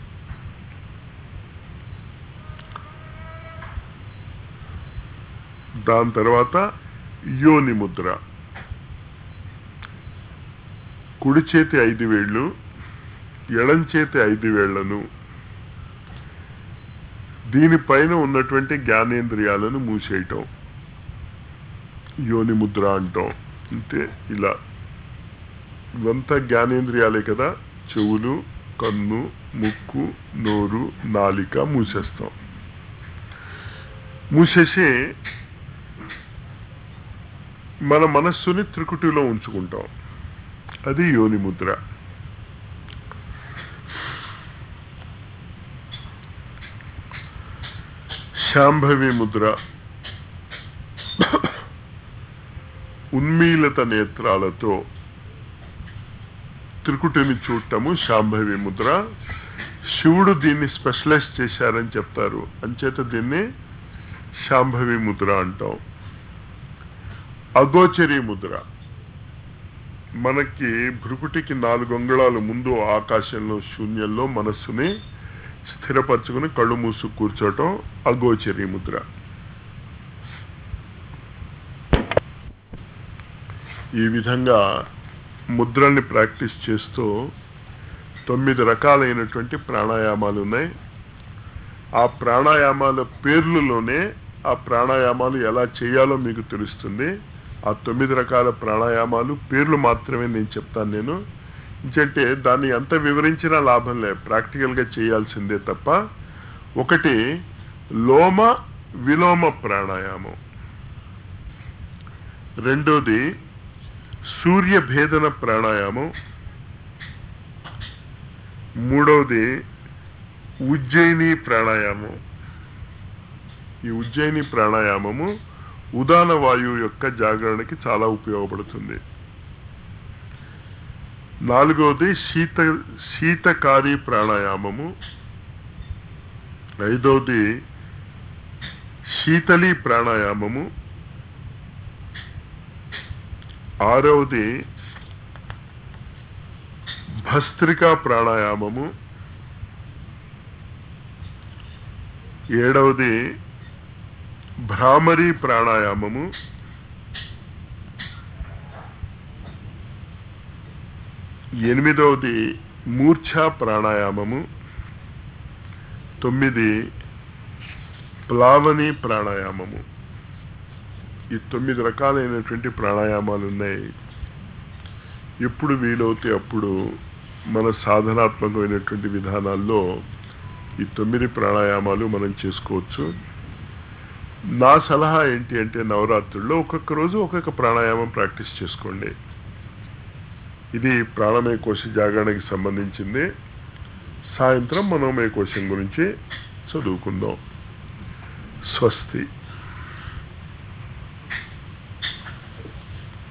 దాని తర్వాత యోని ముద్ర కుడి చేతి ఐదు వేళ్ళు ఎడం చేతి ఐదు వేళ్లను దీనిపైన ఉన్నటువంటి జ్ఞానేంద్రియాలను మూసేయటం యోని ముద్ర అంటాం అంటే ఇలా ఇవంతా జ్ఞానేంద్రియాలే కదా చెవులు కన్ను ముక్కు నోరు నాలిక మూసేస్తాం మూసేసి మన మనస్సుని త్రికుటిలో ఉంచుకుంటాం అది యోని ముద్ర శాంభవి ముద్ర ఉన్మీలత నేత్రాలతో త్రికుటిని చూడటము శాంభవి ముద్ర శివుడు దీన్ని స్పెషలైజ్ చేశారని చెప్తారు అంచేత దీన్ని శాంభవి ముద్ర అంటాం అగోచరి ముద్ర మనకి భృకుటికి నాలుగు అంగుళాలు ముందు ఆకాశంలో శూన్యంలో మనస్సుని స్థిరపరచుకుని కళ్ళు మూసు కూర్చోటం అగోచరి ముద్ర ఈ విధంగా ముద్రల్ని ప్రాక్టీస్ చేస్తూ తొమ్మిది రకాలైనటువంటి ప్రాణాయామాలు ఉన్నాయి ఆ ప్రాణాయామాల పేర్లలోనే ఆ ప్రాణాయామాలు ఎలా చేయాలో మీకు తెలుస్తుంది ఆ తొమ్మిది రకాల ప్రాణాయామాలు పేర్లు మాత్రమే నేను చెప్తాను నేను ఎందుకంటే దాన్ని ఎంత వివరించినా లాభం లే ప్రాక్టికల్గా చేయాల్సిందే తప్ప ఒకటి లోమ విలోమ ప్రాణాయామం రెండోది సూర్య భేదన ప్రాణాయామం మూడవది ఉజ్జయిని ప్రాణాయామం ఈ ఉజ్జయిని ప్రాణాయామము ఉదాన వాయువు యొక్క జాగరణకి చాలా ఉపయోగపడుతుంది నాలుగవది శీత శీతకారి ప్రాణాయామము ఐదవది శీతలి ప్రాణాయామము ఆరవది భస్త్రికా ప్రాణాయామము ఏడవది భ్రామరి ప్రాణాయామము ఎనిమిదవది మూర్ఛ ప్రాణాయామము తొమ్మిది ప్లావని ప్రాణాయామము ఈ తొమ్మిది రకాలైనటువంటి ప్రాణాయామాలు ఉన్నాయి ఎప్పుడు వీలవుతే అప్పుడు మన సాధనాత్మకమైనటువంటి విధానాల్లో ఈ తొమ్మిది ప్రాణాయామాలు మనం చేసుకోవచ్చు నా సలహా ఏంటి అంటే నవరాత్రుల్లో ఒక్కొక్క రోజు ఒక్కొక్క ప్రాణాయామం ప్రాక్టీస్ చేసుకోండి ఇది ప్రాణమయ కోశ జాగరణకి సంబంధించింది సాయంత్రం మనోమయ కోశం గురించి చదువుకుందాం స్వస్తి